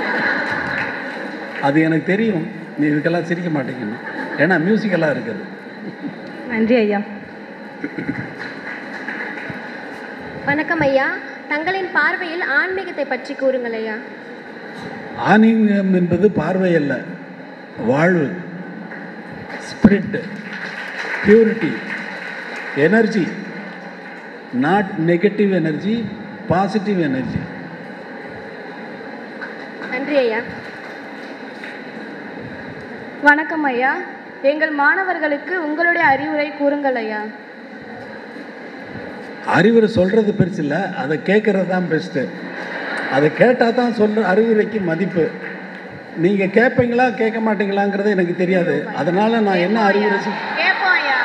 அது எனக்கு தெரியும் நீ இதுக்கெல்லாம் சிரிக்க மாட்டேங்கன்னு ஏன்னா மியூசிக்கலாக இருக்குது நன்றி ஐயா வணக்கம் ஐயா தங்களின் பார்வையில் ஆன்மீகத்தை பற்றி கூறுங்கள் ஐயா ஆன்மீகம் என்பது பார்வை அல்ல வாழ்வு spirit purity energy not negative energy positive energy நன்றி ஐயா வணக்கம் ஐயா எங்கள் மாணவர்களுக்கு உங்களுடைய அறிவுரை கூறுங்கள் ஐயா அறிவுரை சொல்கிறது பெருசு இல்லை அதை கேட்குறது தான் பெஸ்ட்டு அதை கேட்டால் தான் சொல்கிற அறிவுரைக்கு மதிப்பு நீங்கள் கேட்பீங்களா கேட்க மாட்டீங்களாங்கிறது எனக்கு தெரியாது அதனால் நான் என்ன அறிவுரை சொல் கேட்போம் ஐயா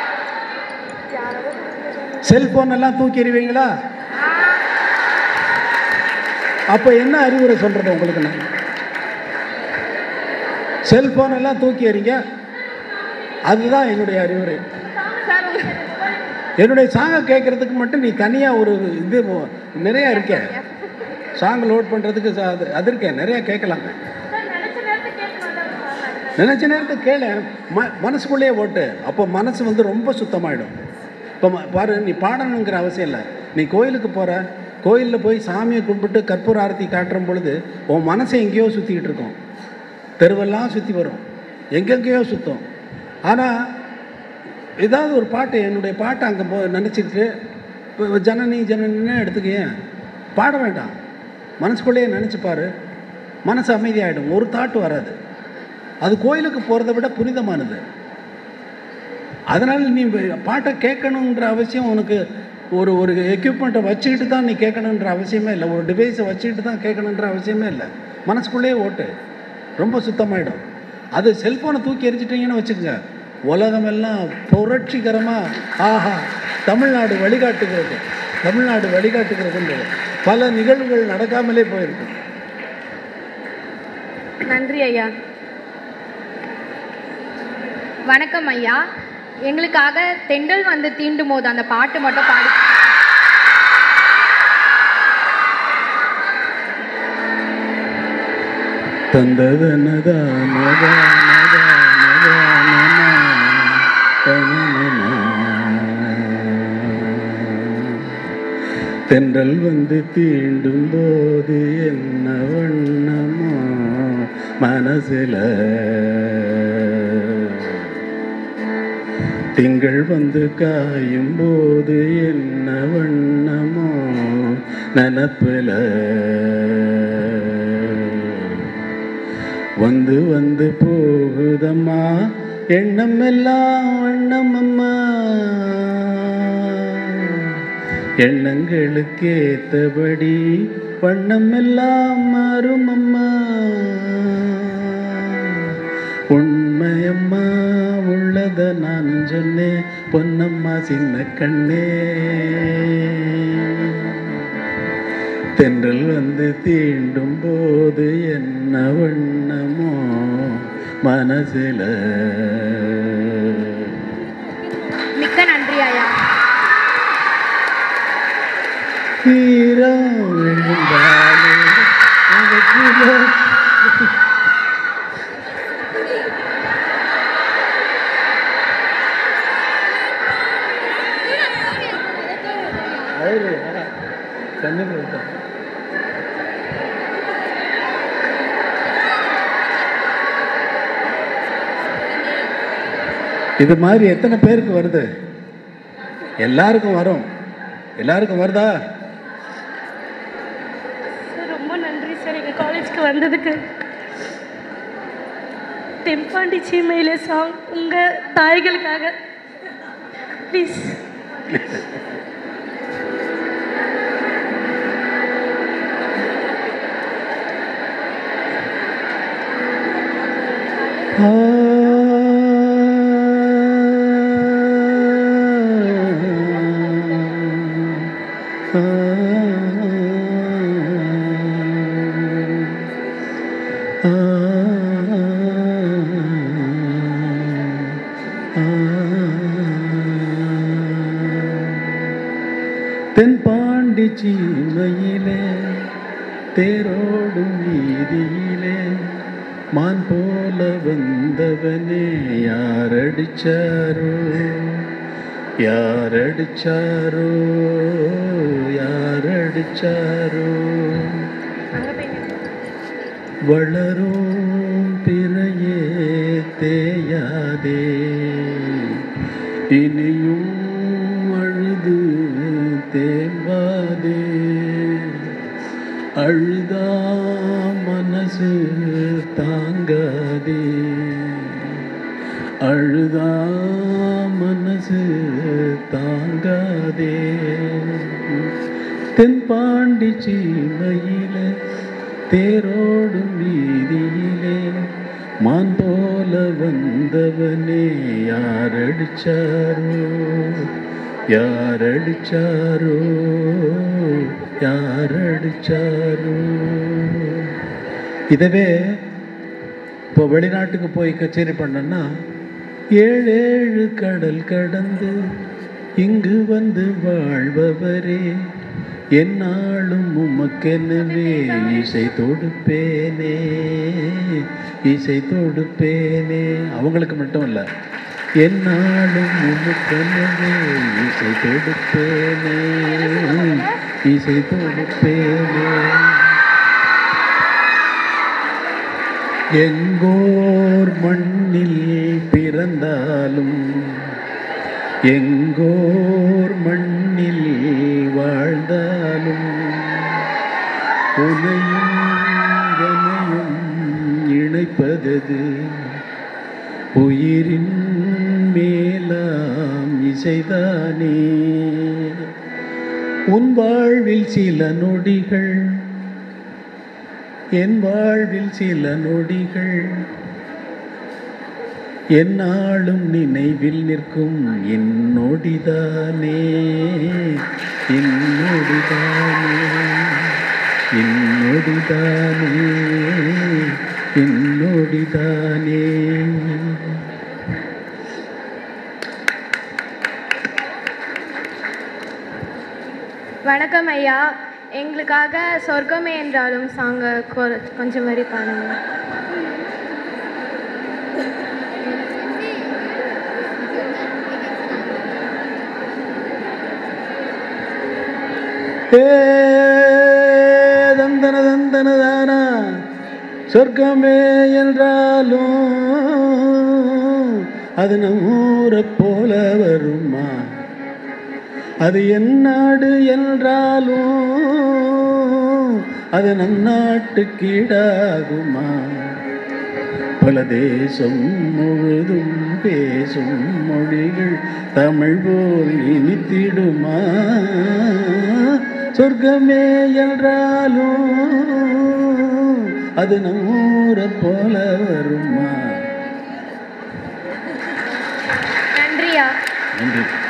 செல்போன் எல்லாம் தூக்கி எறிவீங்களா அப்போ என்ன அறிவுரை சொல்கிறது உங்களுக்கு நான் செல்போன் எல்லாம் தூக்கி எறிங்க அதுதான் என்னுடைய அறிவுரை என்னுடைய சாங்கை கேட்குறதுக்கு மட்டும் நீ தனியாக ஒரு இது நிறையா இருக்கே சாங் லோட் பண்ணுறதுக்கு அது அது இருக்கேன் நிறையா கேட்கலாங்க நினச்ச நேரத்துக்கு கேளு ம மனசுக்குள்ளேயே ஓட்டு அப்போ மனசு வந்து ரொம்ப சுத்தமாயிடும் இப்போ ம- பாரு நீ பாடணுங்கிற அவசியம் இல்லை நீ கோயிலுக்கு போகிற கோயிலில் போய் சாமியை கும்பிட்டு கற்பூர ஆரத்தி காட்டுற பொழுது உன் மனசு எங்கேயோ சுற்றிக்கிட்டு இருக்கும் தெருவெல்லாம் சுற்றி வரும் எங்கெங்கேயோ சுற்றும் ஆனால் ஏதாவது ஒரு பாட்டு என்னுடைய பாட்டை அங்கே போ நினச்சிட்டு இப்போ ஜனனி ஜனனின்னு எடுத்துக்கேன் பாட வேண்டாம் மனசுக்குள்ளேயே நினச்சி பாரு மனசு அமைதியாகிடும் ஒரு தாட்டு வராது அது கோயிலுக்கு போகிறத விட புனிதமானது அதனால் நீ வே- பாட்டை கேட்கணுன்ற அவசியம் உனக்கு ஒரு ஒரு எக்யூப்மெண்ட்டை வச்சுக்கிட்டு தான் நீ கேட்கணுன்ற அவசியமே இல்லை ஒரு டிவைஸை வச்சுக்கிட்டு தான் கேட்கணுன்ற அவசியமே இல்லை மனசுக்குள்ளேயே ஓட்டு ரொம்ப சுத்தமாயிடும் அது செல்ஃபோனை தூக்கி எரிஞ்சிட்டிங்கன்னு வச்சுக்கோங்க உலகமெல்லாம் புரட்சிகரமாக ஆஹா தமிழ்நாடு வழிகாட்டுகிறது தமிழ்நாடு வழிகாட்டுகிறதுன்றது பல நிகழ்வுகள் நடக்காமலே போயிருக்கு நன்றி ஐயா வணக்கம் ஐயா எங்களுக்காக தெண்டல் வந்து தீண்டும் போது அந்த பாட்டு மட்டும் பாடி தென்றல் வந்து தீண்டும் போது என்ன வண்ணமோ மனசில திங்கள் வந்து காயும் போது என்ன வண்ணமோ நினப்புல வந்து வந்து போகுதம்மா எண்ணம் எல்லாம் வண்ணம் அம்மா எண்ணங்களுக்கு ஏத்தபடி வண்ணம் எல்லாம் மாறும் அம்மா உண்மையம்மா உள்ளத நான் சொன்னேன் பொன்னம்மா சின்ன கண்ணே தென்றல் வந்து தீண்டும் போது என்ன வண்ணமோ மனசுல மிக்க நன்றி ஐயா ஈரம் விழுந்தாலே அதுக்குள்ள கண்ணுக்கு விட்டோம் இது மாதிரி எத்தனை பேருக்கு வருது எல்லாருக்கும் வரும் எல்லாருக்கும் வருதா சார் ரொம்ப நன்றி சார் எங்கள் காலேஜ்க்கு வந்ததுக்கு தெம்பாண்டி சீமையில சாங் உங்கள் தாய்களுக்காக ப்ளீஸ் தென்பாண்டி சீமையிலே தேரோடும் வீதியிலே மான் போல வந்தவனே யாரடிச்சாரோ யாரடிச்சாரோ யாரடிச்சாரோ வளரும் பிறையே தேயாதே இனியும் அழுது தேம்பாதே அழுதா மனசு தாங்காதே அழுதா மனசு தாங்காதே தென்பாண்டி சீமையில தேரோடும் வீதியிலே மான் போல வந்தவனே யாரடிச்சாரோ யாரடிச்சாரோ யாரடிச்சாரோ இதவே இப்போ வெளிநாட்டுக்கு போய் கச்சேரி பண்ணேன்னா ஏழு ஏழு கடல் கடந்து இங்கு வந்து வாழ்பவரே என்னாலும் உமக்கெனவே இசை தொடுப்பேனே இசை தொடுப்பேனே அவங்களுக்கு மட்டும் இல்லை என்னாலும் உமக்கெனவே இசை தொடுப்பேனே இசை தொடுப்பேனே எங்கோர் மண்ணில் பிறந்தாலும் எங்கோர் மண்ணில் வாழ்ந்தாலும் உனையும் எனையும் இணைப்பதது உயிரின் மேலாம் இசைதானே உன் வாழ்வில் சில நொடிகள் என் வாழ்வில் சில நொடிகள் என்னாலும் நினைவில் நிற்கும் என்னொடிதானே என்னொடிதானே என்னொடிதானே என்னொடிதானே வணக்கம் ஐயா எங்களுக்காக சொர்க்கமே என்றாலும் சாங்க கொஞ்சம் வரி பாருங்க ஏ தந்தன தந்தன தானா சொர்க்கமே என்றாலும் அது நம்மூரை போல வருமா அது என் நாடு என்றாலும் அது நம் நாட்டுக்கீடாகுமா பல தேசம் முழுதும் பேசும் மொழிகள் தமிழ் போல் இனித்திடுமா சொர்க்கமே என்றாலும் அது நம்மூரை போல வருமா நன்றியா நன்றி